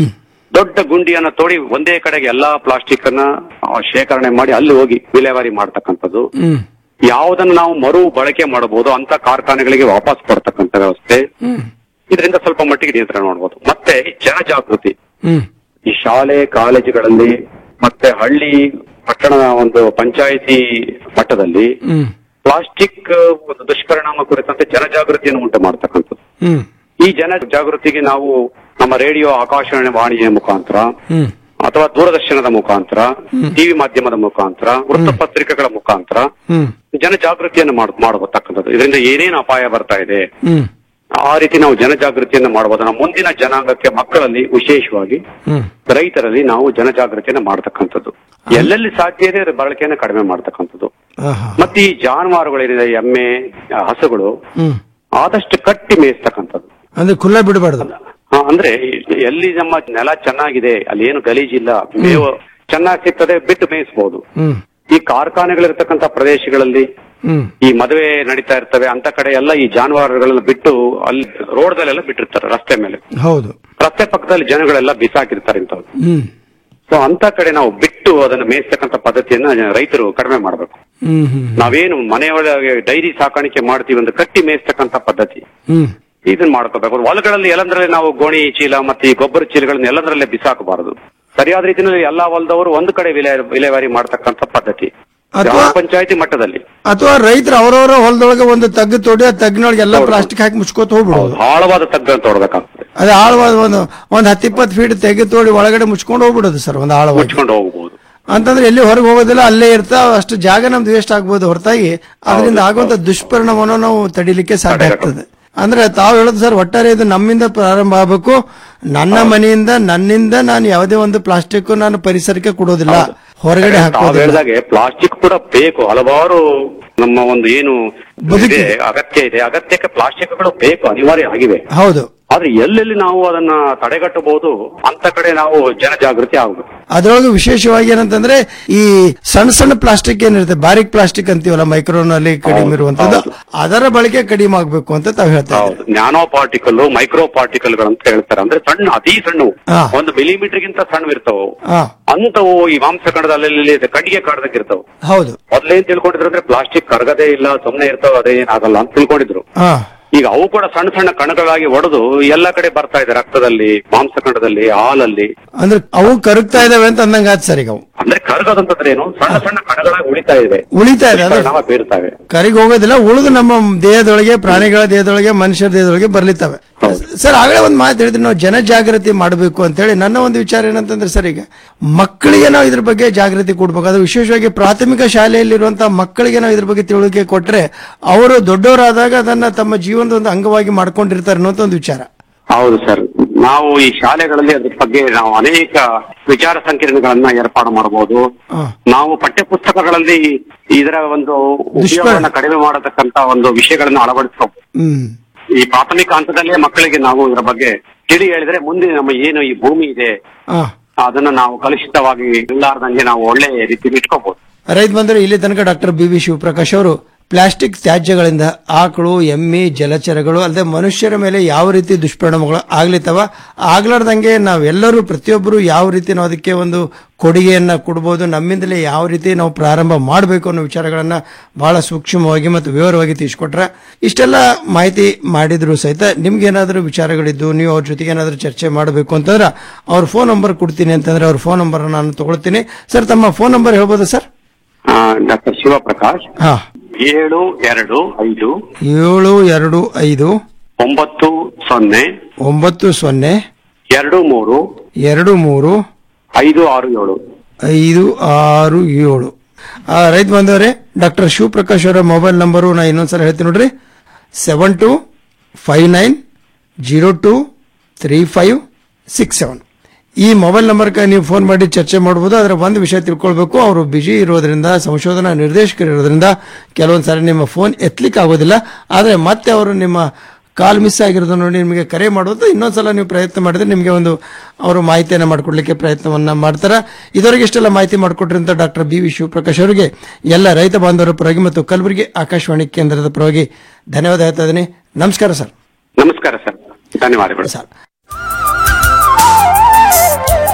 ದೊಡ್ಡ ಗುಂಡಿಯನ್ನ ತೋಡಿ ಒಂದೇ ಕಡೆಗೆ ಎಲ್ಲಾ ಪ್ಲಾಸ್ಟಿಕ್ ಅನ್ನ ಆ, ಶೇಖರಣೆ ಮಾಡಿ ಅಲ್ಲಿ ಹೋಗಿ ವಿಲೇವಾರಿ ಮಾಡ್ತಕ್ಕಂಥದ್ದು ಹ್ಮ್ ಯಾವುದನ್ನು ನಾವು ಮರು ಬಳಕೆ ಮಾಡಬಹುದು ಅಂತ ಕಾರ್ಖಾನೆಗಳಿಗೆ ವಾಪಸ್ ಕೊಡ್ತಕ್ಕಂಥ ವ್ಯವಸ್ಥೆ ಹ್ಮ್ ಇದರಿಂದ ಸ್ವಲ್ಪ ಮಟ್ಟಿಗೆ ನಿಯಂತ್ರಣ ಮಾಡಬಹುದು ಮತ್ತೆ ಜನಜಾಗೃತಿ ಹ್ಮ್ ಈ ಶಾಲೆ ಕಾಲೇಜುಗಳಲ್ಲಿ ಮತ್ತೆ ಹಳ್ಳಿ ಪಟ್ಟಣದ ಒಂದು ಪಂಚಾಯಿತಿ ಮಟ್ಟದಲ್ಲಿ ಹ್ಮ್ ಪ್ಲಾಸ್ಟಿಕ್ ಒಂದು ದುಷ್ಪರಿಣಾಮ ಕುರಿತಂತೆ ಜನಜಾಗೃತಿಯನ್ನು ಉಂಟು ಮಾಡ್ತಕ್ಕಂಥದ್ದು ಹ್ಮ್ ಈ ಜನ ಜಾಗೃತಿಗೆ ನಾವು ನಮ್ಮ ರೇಡಿಯೋ ಆಕಾಶವಾಣಿ ವಾಣಿಯ ಮುಖಾಂತರ ಹ್ಮ್ ಅಥವಾ ದೂರದರ್ಶನದ ಮುಖಾಂತರ ಟಿವಿ ಮಾಧ್ಯಮದ ಮುಖಾಂತರ ವೃತ್ತಪತ್ರಿಕೆಗಳ ಮುಖಾಂತರ ಹ್ಮ್ ಜನಜಾಗೃತಿಯನ್ನು ಮಾಡ್- ಮಾಡತಕ್ಕಂಥದ್ದು ಇದರಿಂದ ಏನೇನು ಅಪಾಯ ಬರ್ತಾ ಇದೆ ಹ್ಮ್ ಆ ರೀತಿ ನಾವು ಜನಜಾಗೃತಿಯನ್ನು ಮಾಡಬಹುದು ನಮ್ಮ ಮುಂದಿನ ಜನಾಂಗಕ್ಕೆ ಮಕ್ಕಳಲ್ಲಿ ವಿಶೇಷವಾಗಿ ಹ್ಮ್ ರೈತರಲ್ಲಿ ನಾವು ಜನಜಾಗೃತಿಯನ್ನು ಮಾಡತಕ್ಕಂಥದ್ದು ಎಲ್ಲೆಲ್ಲಿ ಸಾಧ್ಯ ಇದೆ ಅದರ ಬಳಕೆಯನ್ನು ಕಡಿಮೆ ಮಾಡತಕ್ಕಂಥದ್ದು ಆಹಾ. ಮತ್ತೆ ಈ ಜಾನುವಾರುಗಳೇನಿದೆ ಎಮ್ಮೆ ಆ, ಹಸುಗಳು ಹ್ಮ್ ಆದಷ್ಟು ಕಟ್ಟಿ ಮೇಯಿಸ್ತಕ್ಕಂಥದ್ದು ಅಂದ್ರೆ ಖುಲ್ಲ ಬಿಡಬಾರ್ದು ಆ, ಅಂದ್ರೆ ಎಲ್ಲಿ ನಮ್ಮ ನೆಲ ಚೆನ್ನಾಗಿದೆ ಅಲ್ಲಿ ಏನು ಗಲೀಜಿಲ್ಲ ಮೇವು ಚೆನ್ನಾಗಿ ಸಿಗ್ತದೆ ಬಿಟ್ಟು ಮೇಯಿಸಬಹುದು ಹ್ಮ್ ಈ ಕಾರ್ಖಾನೆಗಳಿರ್ತಕ್ಕಂಥ ಪ್ರದೇಶಗಳಲ್ಲಿ ಹ್ಮ್ ಈ ಮದುವೆ ನಡೀತಾ ಇರ್ತವೆ ಅಂತ ಕಡೆ ಎಲ್ಲ ಈ ಜಾನುವಾರುಗಳೆಲ್ಲ ಬಿಟ್ಟು ಅಲ್ಲಿ ರೋಡ್ದಲ್ಲೆಲ್ಲ ಬಿಟ್ಟಿರ್ತಾರೆ ರಸ್ತೆ ಮೇಲೆ ಹೌದು ರಸ್ತೆ ಪಕ್ಕದಲ್ಲಿ ಜನಗಳೆಲ್ಲ ಬಿಸಾಕಿರ್ತಾರೆ ಇಂಥವು ಹ್ಮ್ ಸೊ ಅಂತ ಕಡೆ ನಾವು ಬಿಟ್ಟು ಅದನ್ನ ಮೇಯಿಸ್ತಕ್ಕಂಥ ಪದ್ಧತಿಯನ್ನ ರೈತರು ಕಡಿಮೆ ಮಾಡಬೇಕು ಹ್ಮ್ ಹ್ಮ್ ನಾವೇನು ಮನೆಯೊಳಗೆ ಡೈರಿ ಸಾಕಾಣಿಕೆ ಮಾಡ್ತೀವಿ ಅಂದ್ರೆ ಕಟ್ಟಿ ಮೇಯಿಸ್ತಕ್ಕಂಥ ಪದ್ಧತಿ ಹ್ಮ್ ಇದನ್ನ ಮಾಡ್ಕೋಬೇಕು ಹೊಲಗಳಲ್ಲಿ ಎಲ್ಲಂದ್ರಲ್ಲಿ ನಾವು ಗೋಣಿ ಚೀಲ ಮತ್ತೆ ಈ ಗೊಬ್ಬರ ಚೀಲಗಳನ್ನ ಎಲ್ಲಂದ್ರಲ್ಲೇ ಬಿಸಾಕಬಾರದು ಸರಿಯಾದ ರೀತಿಯಲ್ಲಿ ಎಲ್ಲಾ ಹೊಲದವರು ಒಂದು ಕಡೆ ವಿಲೇ ವಿಲೇವಾರಿ ಮಾಡ್ತಕ್ಕಂಥ ಪದ್ಧತಿ ಗ್ರಾಮ ಪಂಚಾಯತಿ ಮಟ್ಟದಲ್ಲಿ ಅಥವಾ ರೈತರು ಅವರವರ ಹೊಲದೊಳಗೆ ಒಂದು ತಗ್ಗು ತೋಡಿ ಆ ತಗ್ಗಿನೊಳಗೆ ಎಲ್ಲ ಪ್ಲಾಸ್ಟಿಕ್ ಹಾಕಿ ಮುಚ್ಕೋತ ಹೋಗ್ಬಿಡೋದು ಆಳವಾದ ತಗ್ಗನ್ನು ತೋಡ್ಬೇಕಾಗ್ತದೆ ಅದೇ ಆಳವಾದ ಒಂದು ಒಂದ್ ಹತ್ತಿಪ್ಪತ್ತು ಫೀಟ್ ತೆಗೆ ತೋಡಿ ಒಳಗಡೆ ಮುಚ್ಕೊಂಡು ಹೋಗ್ಬಿಡೋದು ಸರ್ ಒಂದು ಆಳವಾಗಿ ಮುಚ್ಕೊಂಡು ಹೋಗ್ಬೋದು ಅಂತಂದ್ರೆ ಎಲ್ಲಿ ಹೊರಗೆ ಹೋಗೋದಿಲ್ಲ ಅಲ್ಲೇ ಇರ್ತಾವ ಅಷ್ಟು ಜಾಗ ನಮ್ದು ವೇಸ್ಟ್ ಆಗ್ಬೋದು ಹೊರತಾಗಿ ಅದರಿಂದ ಆಗುವಂತ ದುಷ್ಪರಿಣಾಮವನ್ನು ನಾವು ತಡಿಲಿಕ್ಕೆ ಸಾಧ್ಯ ಆಗ್ತದೆ ಅಂದ್ರೆ ತಾವು ಹೇಳೋದು ಸರ್ ಒಟ್ಟಾರೆ ಇದು ನಮ್ಮಿಂದ ಪ್ರಾರಂಭ ಆಗಬೇಕು ನನ್ನ ಮನೆಯಿಂದ ನನ್ನಿಂದ ನಾನು ಯಾವುದೇ ಒಂದು ಪ್ಲಾಸ್ಟಿಕ್ ನಾನು ಪರಿಸರಕ್ಕೆ ಕೊಡೋದಿಲ್ಲ ಹೊರಗಡೆ ತಾವು ಹಾಕೋದಿಲ್ಲ ಹೇಳಿದಾಗೆ ಪ್ಲಾಸ್ಟಿಕ್ ಕೂಡ ಬೇಕು ಹಲವಾರು ನಮ್ಮ ಒಂದು ಏನು ಇದೆ ಅಗತ್ಯ ಇದೆ ಅಗತ್ಯಕ್ಕೆ ಪ್ಲಾಸ್ಟಿಕ್ಗಳು ಬೇಕು ಅನಿವಾರ್ಯ ಆಗಿವೆ ಹೌದು ಆದ್ರೆ ಎಲ್ಲೆಲ್ಲಿ ನಾವು ಅದನ್ನ ತಡೆಗಟ್ಟಬಹುದು ಅಂತ ಕಡೆ ನಾವು ಜನಜಾಗೃತಿ ಆಗಬೇಕು ಅದ್ರೊಳಗೆ ವಿಶೇಷವಾಗಿ ಏನಂತಂದ್ರೆ ಈ ಸಣ್ಣ ಸಣ್ಣ ಪ್ಲಾಸ್ಟಿಕ್ ಏನಿರುತ್ತೆ ಬಾರಿಕ್ ಪ್ಲಾಸ್ಟಿಕ್ ಅಂತೀವಲ್ಲ ಮೈಕ್ರೋನಲ್ಲಿ ಕಡಿಮೆ ಇರುವಂತದ್ದು ಅದರ ಬಳಕೆ ಕಡಿಮೆ ಆಗ್ಬೇಕು ಅಂತ ತಾವು ಹೇಳ್ತಾ ಇದ್ದೀರಿ. ನ್ಯಾನೋ ಪಾರ್ಟಿಕಲ್ ಮೈಕ್ರೋ ಪಾರ್ಟಿಕಲ್ ಅಂತ ಹೇಳ್ತಾರೆ ಅಂದ್ರೆ ಸಣ್ಣ ಅತಿ ಸಣ್ಣವು ಹಾ. ಒಂದು ಮಿಲಿಮೀಟರ್ ಗಿಂತ ಸಣ್ಣವಿರ್ತಾವ ಹಾ ಅಂತವು ಈ ಮಾಂಸಖಂಡದಲ್ಲಿ ಕಡಿಗೆ ಕಾಡ್ದಕ್ಕಿರ್ತಾವ ಹೌದು ಮೊದ್ಲೇನ್ ತಿಳ್ಕೊಂಡಿದ್ರು ಅಂದ್ರೆ ಪ್ಲಾಸ್ಟಿಕ್ ಕರಗದೇ ಇಲ್ಲ ಸುಮ್ನೆ ಇರ್ತಾವ ಅದೇ ಏನಾಗಲ್ಲ ಅಂತ ತಿಳ್ಕೊಂಡಿದ್ರು ಹಾ ಈಗ ಅವು ಕೂಡ ಸಣ್ಣ ಸಣ್ಣ ಕಣಗಳಾಗಿ ಒಡೆದು ಎಲ್ಲ ಕಡೆ ಬರ್ತಾ ಇದೆ ರಕ್ತದಲ್ಲಿ ಮಾಂಸಖಂಡದಲ್ಲಿ ಹಾಲಲ್ಲಿ ಅಂದ್ರೆ ಅವು ಕರಗ್ತಾ ಇದಾವೆ ಅಂತ ಅಂದಂಗ ಆತ್ ಸರ್ ಈಗ ಅವು ಅಂದ್ರೆ ಕರಗದಂತಂದ್ರೆ ಏನು ಸಣ್ಣ ಸಣ್ಣ ಕಣಗಳಾಗಿ ಉಳಿತಾ ಇವೆ ಉಳಿತಾ ಇದೆ ಅದು ಪರಿಣಾಮ ಬೀರ್ತಾವೆ ಕರಿಗೆ ಹೋಗೋದಿಲ್ಲ ಉಳಿದು ನಮ್ಮ ದೇಹದೊಳಗೆ ಪ್ರಾಣಿಗಳ ದೇಹದೊಳಗೆ ಮನುಷ್ಯರ ದೇಹದೊಳಗೆ ಬರ್ಲಿತ್ತವೆ ಸರ್ ಆಗಲೇ ಒಂದು ಮಾತು ಹೇಳಿದ್ರೆ ನಾವು ಜನಜಾಗೃತಿ ಮಾಡಬೇಕು ಅಂತ ಹೇಳಿ ನನ್ನ ಒಂದು ವಿಚಾರ ಏನಂತಂದ್ರೆ ಸರ್ ಈಗ ಮಕ್ಕಳಿಗೆ ನಾವು ಇದ್ರ ಬಗ್ಗೆ ಜಾಗೃತಿ ಕೊಡ್ಬೇಕು ಅದು ವಿಶೇಷವಾಗಿ ಪ್ರಾಥಮಿಕ ಶಾಲೆಯಲ್ಲಿರುವಂತಹ ಮಕ್ಕಳಿಗೆ ನಾವು ಇದ್ರ ಬಗ್ಗೆ ತಿಳುವಳಿಕೆ ಕೊಟ್ರೆ ಅವರು ದೊಡ್ಡವರಾದಾಗ ಅದನ್ನ ತಮ್ಮ ಜೀವನದ ಒಂದು ಅಂಗವಾಗಿ ಮಾಡ್ಕೊಂಡಿರ್ತಾರೆ ಅನ್ನೋಂಥ ಒಂದು ವಿಚಾರ ಹೌದು ಸರ್ ನಾವು ಈ ಶಾಲೆಗಳಲ್ಲಿ ಅದ್ರ ಬಗ್ಗೆ ನಾವು ಅನೇಕ ವಿಚಾರ ಸಂಕಿರಣಗಳನ್ನ ಏರ್ಪಾಡು ಮಾಡಬಹುದು ನಾವು ಪಠ್ಯ ಪುಸ್ತಕಗಳಲ್ಲಿ ಇದರ ಒಂದು ಉಪಯೋಗವನ್ನು ಕಡಿಮೆ ಮಾಡತಕ್ಕಂತ ಒಂದು ವಿಷಯಗಳನ್ನ ಅಳವಡಿಸಬಹುದು ಹ್ಮ್ ಈ ಪ್ರಾಥಮಿಕ ಹಂತದಲ್ಲೇ ಮಕ್ಕಳಿಗೆ ನಾವು ಇದರ ಬಗ್ಗೆ ತಿಳಿ ಹೇಳಿದ್ರೆ ಮುಂದೆ ನಮ್ಮ ಏನು ಈ ಭೂಮಿ ಇದೆ ಆ ಅದನ್ನ ನಾವು ಕಲುಷಿತವಾಗಿ ಇಲ್ಲಾರ್ದಂಗೆ ನಾವು ಒಳ್ಳೆ ರೀತಿಯಲ್ಲಿ ಇಟ್ಕೋಬಹುದು ರೈತ ಬಂದರೆ ಇಲ್ಲಿ ತನಕ ಡಾಕ್ಟರ್ ಬಿ ವಿ ಶಿವಪ್ರಕಾಶ್ ಅವರು ಪ್ಲಾಸ್ಟಿಕ್ ತ್ಯಾಜ್ಯಗಳಿಂದ ಆಕಳು ಎಮ್ಮೆ ಜಲಚರಗಳು ಅಲ್ಲದೆ ಮನುಷ್ಯರ ಮೇಲೆ ಯಾವ ರೀತಿ ದುಷ್ಪರಿಣಾಮಗಳು ಆಗ್ಲಿತ್ತವ ಆಗ್ಲಾರ್ದಂಗೆ ನಾವೆಲ್ಲರೂ ಪ್ರತಿಯೊಬ್ಬರು ಯಾವ ರೀತಿ ನಾವು ಅದಕ್ಕೆ ಒಂದು ಕೊಡುಗೆಯನ್ನ ಕೊಡ್ಬೋದು ನಮ್ಮಿಂದಲೇ ಯಾವ ರೀತಿ ನಾವು ಪ್ರಾರಂಭ ಮಾಡಬೇಕು ಅನ್ನೋ ವಿಚಾರಗಳನ್ನ ಬಹಳ ಸೂಕ್ಷ್ಮವಾಗಿ ಮತ್ತು ವಿವರವಾಗಿ ತಿಳಿಸ್ಕೊಟ್ರ ಇಷ್ಟೆಲ್ಲ ಮಾಹಿತಿ ಮಾಡಿದ್ರು ಸಹಿತ ನಿಮ್ಗೆ ಏನಾದರೂ ವಿಚಾರಗಳಿದ್ದು ನೀವು ಅವ್ರ ಜೊತೆಗೆ ಏನಾದರೂ ಚರ್ಚೆ ಮಾಡಬೇಕು ಅಂತಂದ್ರೆ ಅವ್ರ ಫೋನ್ ನಂಬರ್ ಕೊಡ್ತೀನಿ ಅಂತಂದ್ರೆ ಅವ್ರ ಫೋನ್ ನಂಬರ್ ನಾನು ತಗೊಳ್ತೀನಿ ಸರ್ ತಮ್ಮ ಫೋನ್ ನಂಬರ್ ಹೇಳ್ಬೋದಾ ಸರ್ ಡಾಕ್ಟರ್ ಶಿವಪ್ರಕಾಶ್ ಹಾ ಏಳು ಎರಡು ಐದು ಏಳು ಎರಡು ಐದು ಒಂಬತ್ತು ಸೊನ್ನೆ ಒಂಬತ್ತು ಸೊನ್ನೆ ಎರಡು ಮೂರು ಎರಡು ಮೂರು ಐದು ಆರು ಏಳು ಐದು ಆರು ಏಳು ಆ, ರೈತ ಬಂದವರೇ ಡಾಕ್ಟರ್ ಶಿವಪ್ರಕಾಶ್ ಅವರ ಮೊಬೈಲ್ ನಂಬರು ನಾ ಇನ್ನೊಂದ್ಸಲ ಹೇಳ್ತೀನಿ ನೋಡ್ರಿ seven two five nine zero two three five six seven ಈ ಮೊಬೈಲ್ ನಂಬರ್ಗೆ ನೀವು ಫೋನ್ ಮಾಡಿ ಚರ್ಚೆ ಮಾಡಬಹುದು ಅದರ ಒಂದು ವಿಷಯ ತಿಳ್ಕೊಳ್ಬೇಕು ಅವರು ಬಿಜಿ ಇರೋದ್ರಿಂದ ಸಂಶೋಧನಾ ನಿರ್ದೇಶಕರು ಇರೋದ್ರಿಂದ ಕೆಲವೊಂದು ಸಾರಿ ನಿಮ್ಮ ಫೋನ್ ಎತ್ತಲಿಕ್ಕೆ ಆಗೋದಿಲ್ಲ ಆದರೆ ಮತ್ತೆ ಅವರು ನಿಮ್ಮ ಕಾಲ್ ಮಿಸ್ ಆಗಿರೋದನ್ನ ನೋಡಿ ನಿಮಗೆ ಕರೆ ಮಾಡೋದು ಇನ್ನೊಂದ್ಸಲ ನೀವು ಪ್ರಯತ್ನ ಮಾಡಿದ್ರೆ ನಿಮಗೆ ಒಂದು ಅವರು ಮಾಹಿತಿಯನ್ನು ಮಾಡಿಕೊಡ್ಲಿಕ್ಕೆ ಪ್ರಯತ್ನವನ್ನ ಮಾಡ್ತಾರೆ ಇದವರೆಗೆ ಇಷ್ಟೆಲ್ಲ ಮಾಹಿತಿ ಮಾಡಿಕೊಟ್ರಂತ ಡಾಕ್ಟರ್ ಬಿ ವಿ ಶಿವಪ್ರಕಾಶ್ ಅವರಿಗೆ ಎಲ್ಲ ರೈತ ಬಾಂಧವರ ಪರವಾಗಿ ಮತ್ತು ಕಲಬುರಗಿ ಆಕಾಶವಾಣಿ ಕೇಂದ್ರದ ಪರವಾಗಿ ಧನ್ಯವಾದ ಹೇಳ್ತಾ ಇದ್ದೀನಿ ನಮಸ್ಕಾರ ಸರ್ ನಮಸ್ಕಾರ ಸರ್ ಧನ್ಯವಾದಗಳು ಸರ್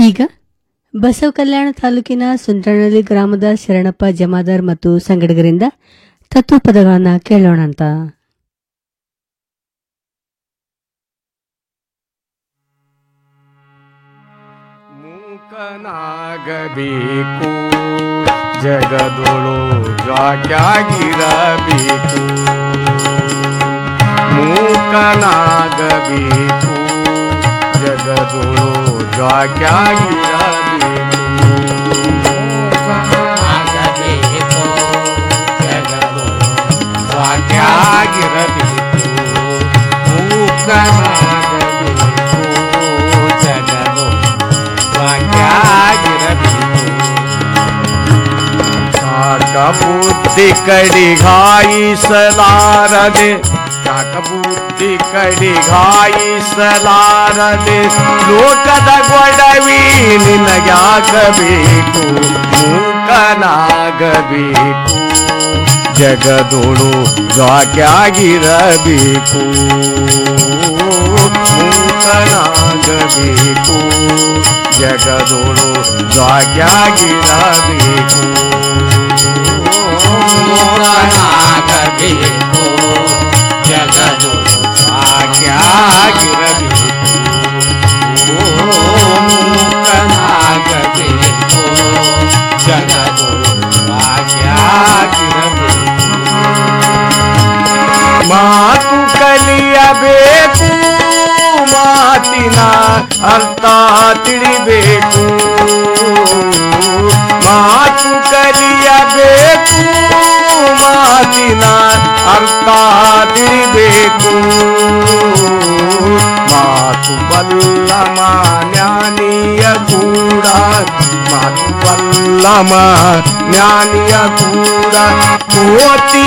ಈಗ ಬಸವ ಕಲ್ಯಾಣ ತಾಲೂಕಿನ ಸುಂಟನಹಳ್ಳಿ ಗ್ರಾಮದ ಶರಣಪ್ಪ ಜಮಾದಾರ್ ಮತ್ತು ಸಂಗಡಿಗರಿಂದ ತತ್ವಪದಗಳನ್ನ ಕೇಳೋಣ ಅಂತ ಮೂಕನಾಗಬೇಕು ಜಗದೊಳು ಜಾಗ್ಯಾಗಿರಬೇಕು ಮೂಕನಾಗಬೇಕು ಜಗದೊಳು ಜಾಗ್ಯಾಗಿರಬೇಕು ಮೂಕನಾಗಬೇಕು ಜಗದೊಳು ಜಾಗ್ಯಾಗಿರಬೇಕು ಮೂಕನಾಗಬೇಕು ಜಗದೊಳು ಭಾಗ್ಯಾಗಿರಬೇಕು ಕಾಕ ಬುದ್ಧಿ ಕಡಿಗಾಯಿಸಲಾರದೆ ಕಾಕ ಬುದ್ಧಿ ಕಡಿಗಾಯಿಸಲಾರದೆ ಲೋಕದ ಗೊಡವಿ ನಿನಗ್ಯಾಗಬೇಕು ಮೂಕನಾಗಬೇಕು ಜಗದೊಳು ಜಾಗ್ಯಾಗಿರಬೇಕು ಮೂಕನಾಗಬೇಕು ಜಗದೊಳು ಜಾಗ್ಯಾಗಿರಬೇಕು ಮೂಕನಾಗಬೇಕು ಜಗದೊಳು ಜಾಗ್ಯಾಗಿರಬೇಕು ಮೂಕನಾಗಬೇಕು ಜಗದೊಳು ಜಾಗ್ಯಾಗಿರಬೇಕು ಮಾತು ಕಲಿಯಬೇಕು ಮಾತಿನ ಅರ್ಥ ತಿಳಿಬೇಕು ಮಾತು ಕಲಿಯಬೇಕು ಮಾತಿನ ಅರ್ಥ ತಿಳಿಬೇಕು ಮಾತು ಬಲ್ಲಮ ಜ್ಞಾನಿಯ ಕೂಡ ಮಾತು ಬಲ್ಲಮ ಜ್ಞಾನಿಯ ಕೂಡ ಕೋತಿ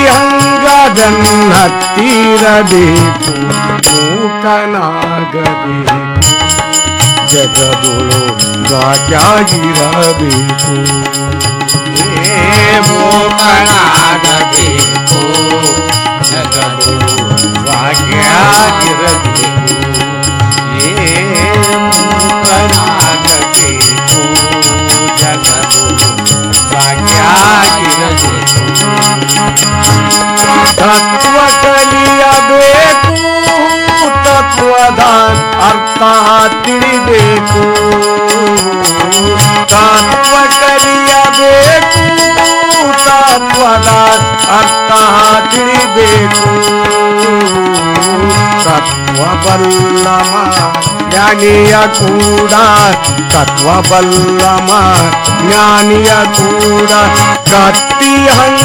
ಹಂಗದನ್ನತ್ತಿರಬೇಕು ಮೂಕನಾಗಬೇಕು ಜಗದೊಳು ಗಾಟ್ಯಾಗಿರಬೇಕು ಏ ಮೂಕನಾಗಬೇಕು ಜಗದೊಳು ಗಾಟ್ಯಾಗಿರಬೇಕು ಏ ಮೂಕನಾಗಬೇಕು ಜಗದೊಳು ಗಾಟ್ಯಾಗಿರಬೇಕು ತತ್ವ ಕಲಿಯಬೇಕು ತತ್ವದ ಅರ್ಥ ತಿಳಿಬೇಕು ತತ್ವ ಕಲಿಯಬೇಕು ತತ್ವದ ಅರ್ಥ ತಿಳಿಬೇಕು ತತ್ವ ಬಲ್ಲಮ ಜ್ಞಾನಿಯ ಕೂಡ ತತ್ವ ಬಲ್ಲಮ ಜ್ಞಾನಿಯ ಕೂಡ ಕತ್ತಿ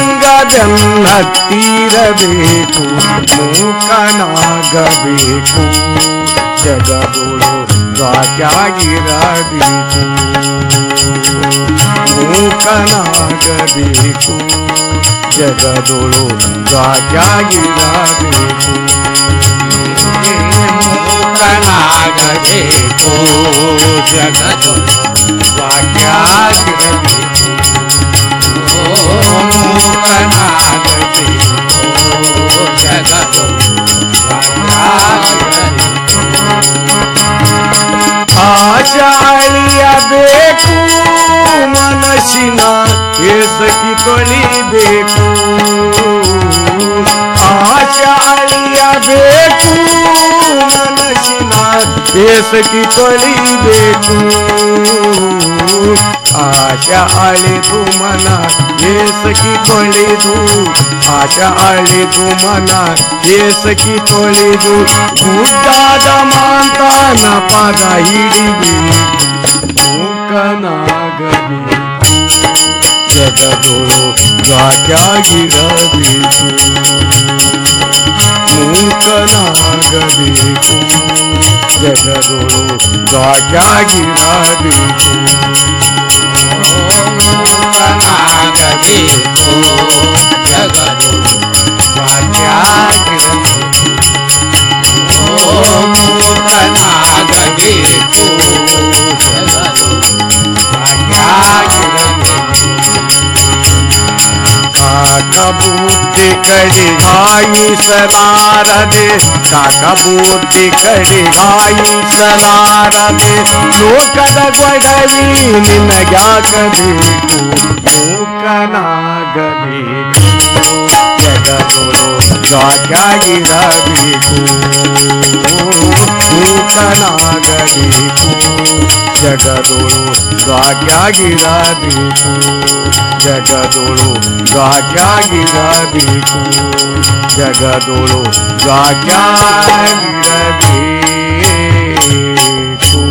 ಹಂಗದನ್ನತ್ತಿರಬೇಕು ಮೂಕನಾಗಬೇಕು ಜಗದೊಳು ಗಾಟ್ಯಾಗಿರಬೇಕು ಮೂಕನಾಗಬೇಕು ಜಗದೊಳು ಗಾಟ್ಯಾಗಿರಬೇಕು ಮೂಕನಾಗಬೇಕು ಜಗದೊಳು ಗಾಟ್ಯಾಗಿರಬೇಕು ಮೂಕನಾಗಬೇಕು ಜಗದೊಳು ಆಚಾಳಿಯಬೇಕು ಮನಸ್ಸಿನ ಏಸಕಿ ತೊಳಿಬೇಕು ಆಚಾಳಿಯಬೇಕು ಮನಸ್ಸಿನ ಏಸಕಿ ತೊಳಿಬೇಕು ಆಶ ಅಳಿದು ಮನ ಏಸಕಿ ತೊಳೆದು ಆಶ ಅಳಿದು ಮನ ಏಸಕಿ ತೊಳೆದು ಗುಡ್ಡಾದ ಮಾಂತನ ಪದ ಹಿಡಿದು ಮೂಕನಾಗಬೇಕು ಜಗದೊಳು ಗಾಟ್ಯಾಗಿರಬೇಕು ಮೂಕನಾಗಬೇಕು ಜಗದೊಳು ಗಾಟ್ಯಾಗಿರಬೇಕು ಮೂಕನಾಗಬೇಕು ಜಗದೊಳು ಗಾಟ್ಯಾಗಿರಬೇಕು ಮೂಕನಾಗಬೇಕು ಜಗದೊಳು ಗಾಟ್ಯಾಗಿರಬೇಕು ಕಾಕಬೂತಿ ಕಡಿಗಾಯಿಸಲಾರದೆ ಕಾಕಬೂತಿ ಕಡಿಗಾಯಿಸಲಾರದೆ ಲೋಕದ ಗೊಡವಿ ನಿನಗ್ಯಾಕಬೇಕು ಮೂಕನಾಗಬೇಕು ಜಗದೊಳು ಜಾಗ್ಯಾಗಿರಬೇಕು ಮೂಕನಾಗಬೇಕು ಜಗದೊಳು ಜಾಗ್ಯಾಗಿರಬೇಕು ಜಗದೊಳು ಜಾಗ್ಯಾಗಿರಬೇಕು ಜಗದೊಳು ಜಾಗ್ಯಾಗಿರಬೇಕು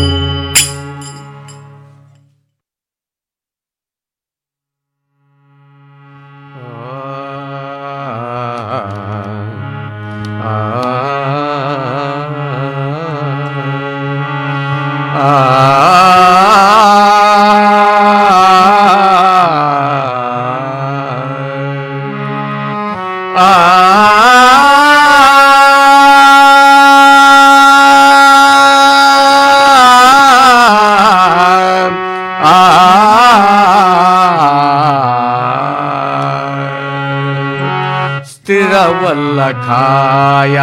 ಸ್ಥಿರವಲ್ಲ ಖಾಯ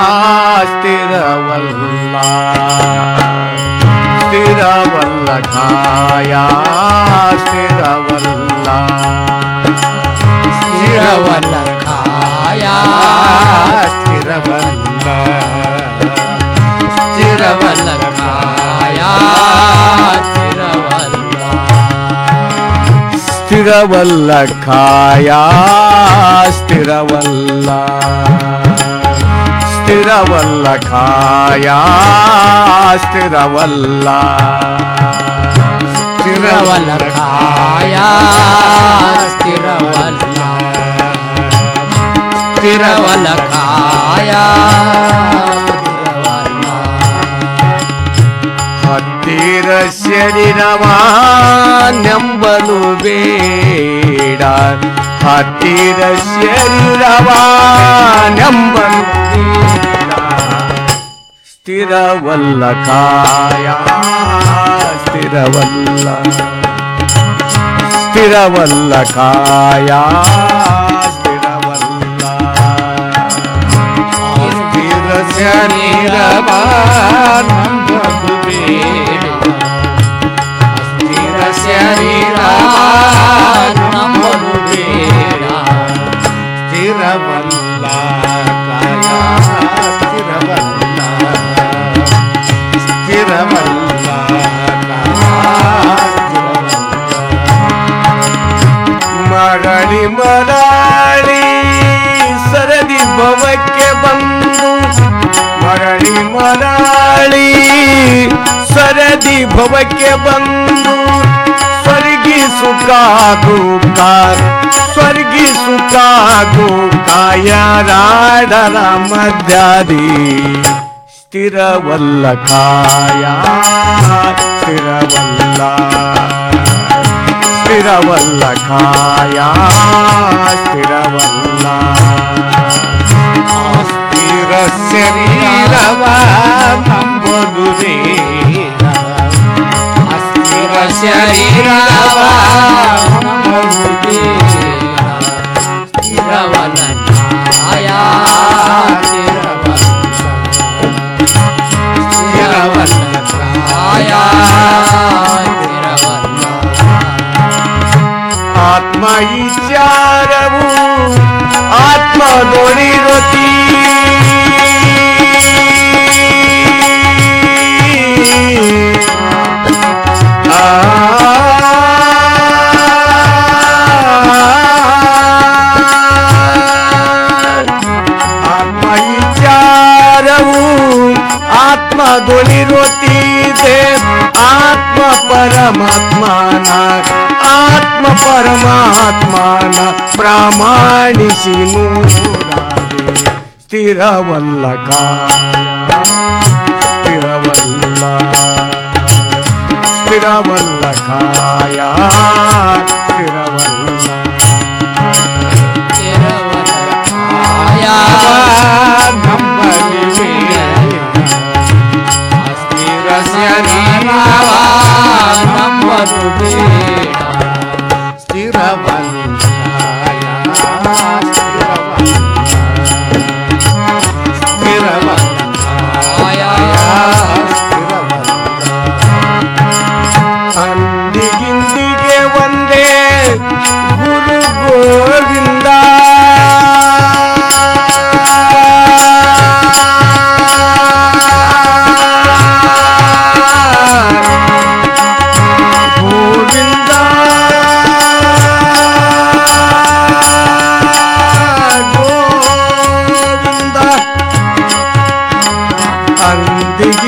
ಸ್ಥಿರವಲ್ಲ ಸ್ಥಿರವಲ್ಲ ಖಾಯ ಸ್ಥಿರವಲ್ಲ ಸ್ಥಿರವಲ್ಲ ಖಾಯ ಸ್ಥಿರವಲ್ಲ ಸ್ಥಿರವಲ್ಲ ಖಾಯ ಸ್ಥಿರವಲ್ಲ ಖಾಯ ಸ್ಥಿರವಲ್ಲ ಸ್ಥಿರವಲ್ಲ ಖಾಯ ಸ್ಥಿರವಲ್ಲ ಸ್ಥಿರವಲ್ಲ ಖಾಯ ಸ್ಥಿರವಲ್ಲ ಸ್ಥಿರವಲ್ಲ ಖಾಯ ಹತ್ತಿರ ಶರೀರವ ನೆಂಬಲು ಬೇಡ ಹತ್ತಿರ ಶರೀರವ ನೆಂಬಲು ಬೇಡ ಸ್ಥಿರವಲ್ಲ ಕಾಯ ಸ್ಥಿರವಲ್ಲ ಸ್ಥಿರವಲ್ಲ ಕಾಯ ಸ್ಥಿರವಲ್ಲ ಸ್ಥಿರ ಶರೀರವ ನಂಬಲು ಬೇಡ ಸ್ಥಿರ ಶರೀರವ ನಂಬಲು ಬೇಡ ಸ್ಥಿರವಲ್ಲ ಕಾಯ ಸ್ಥಿರವಲ್ಲ ಸ್ಥಿರವಲ್ಲ ಮರಳಿ ಮರಳಿ ಸರದಿ ಭವಕ್ಕೆ ಬಂದು ಮರಳಿ ಮರಳಿ ಸರದಿ ಭವಕ್ಕೆ ಬಂದು ಸ್ವರ್ಗಿಸು ಕಾಗುಕ ಸ್ವರ್ಗಿಸು ಕಾಗುಕ ಯಾರಾಡರ ಮಧ್ಯಾದಿ ಸ್ಥಿರವಲ್ಲ ಕಾಯ ಸ್ಥಿರವಲ್ಲ ಸ್ಥಿರವಲ್ಲ ಕಾಯ ಸ್ಥಿರವಲ್ಲ ಸ್ಥಿರ ಶರೀರವ ನಂಬಲು ಬೇಡ ಅಸ್ಥಿರ ಶರೀರವ ನಂಬಲು ಬೇಡ ಸ್ಥಿರವಲ್ಲ ಕಾಯ ಸ್ಥಿರವಲ್ಲ ಕಾಯ ಆತ್ಮ ವಿಚಾರವು ಆತ್ಮ ದೊಡಿರತಿ ಆತ್ಮ ವಿಚಾರವು ಆತ್ಮ ದೊಳಿರುತ್ತಿದೆ ಆತ್ಮ ಪರಮಾತ್ಮನ ಆತ್ಮ ಪರಮಾತ್ಮನ ಪ್ರಾಮಾಣಿಸಿ ನೋಡಾದೆ ಸ್ಥಿರವಲ್ಲ ಕಾಯ ಸ್ಥಿರವಲ್ಲ ಸ್ಥಿರವಲ್ಲ ಕಾಯ ಸ್ಥಿರವಲ್ಲ ನಂಬಲಿ ಅಸ್ಥಿರ ಶರೀರವ ನಂಬಲು ಬೇಡ ಸ್ಥಿರವಲ್ಲ ಗುರು ಗೋವಿಂದ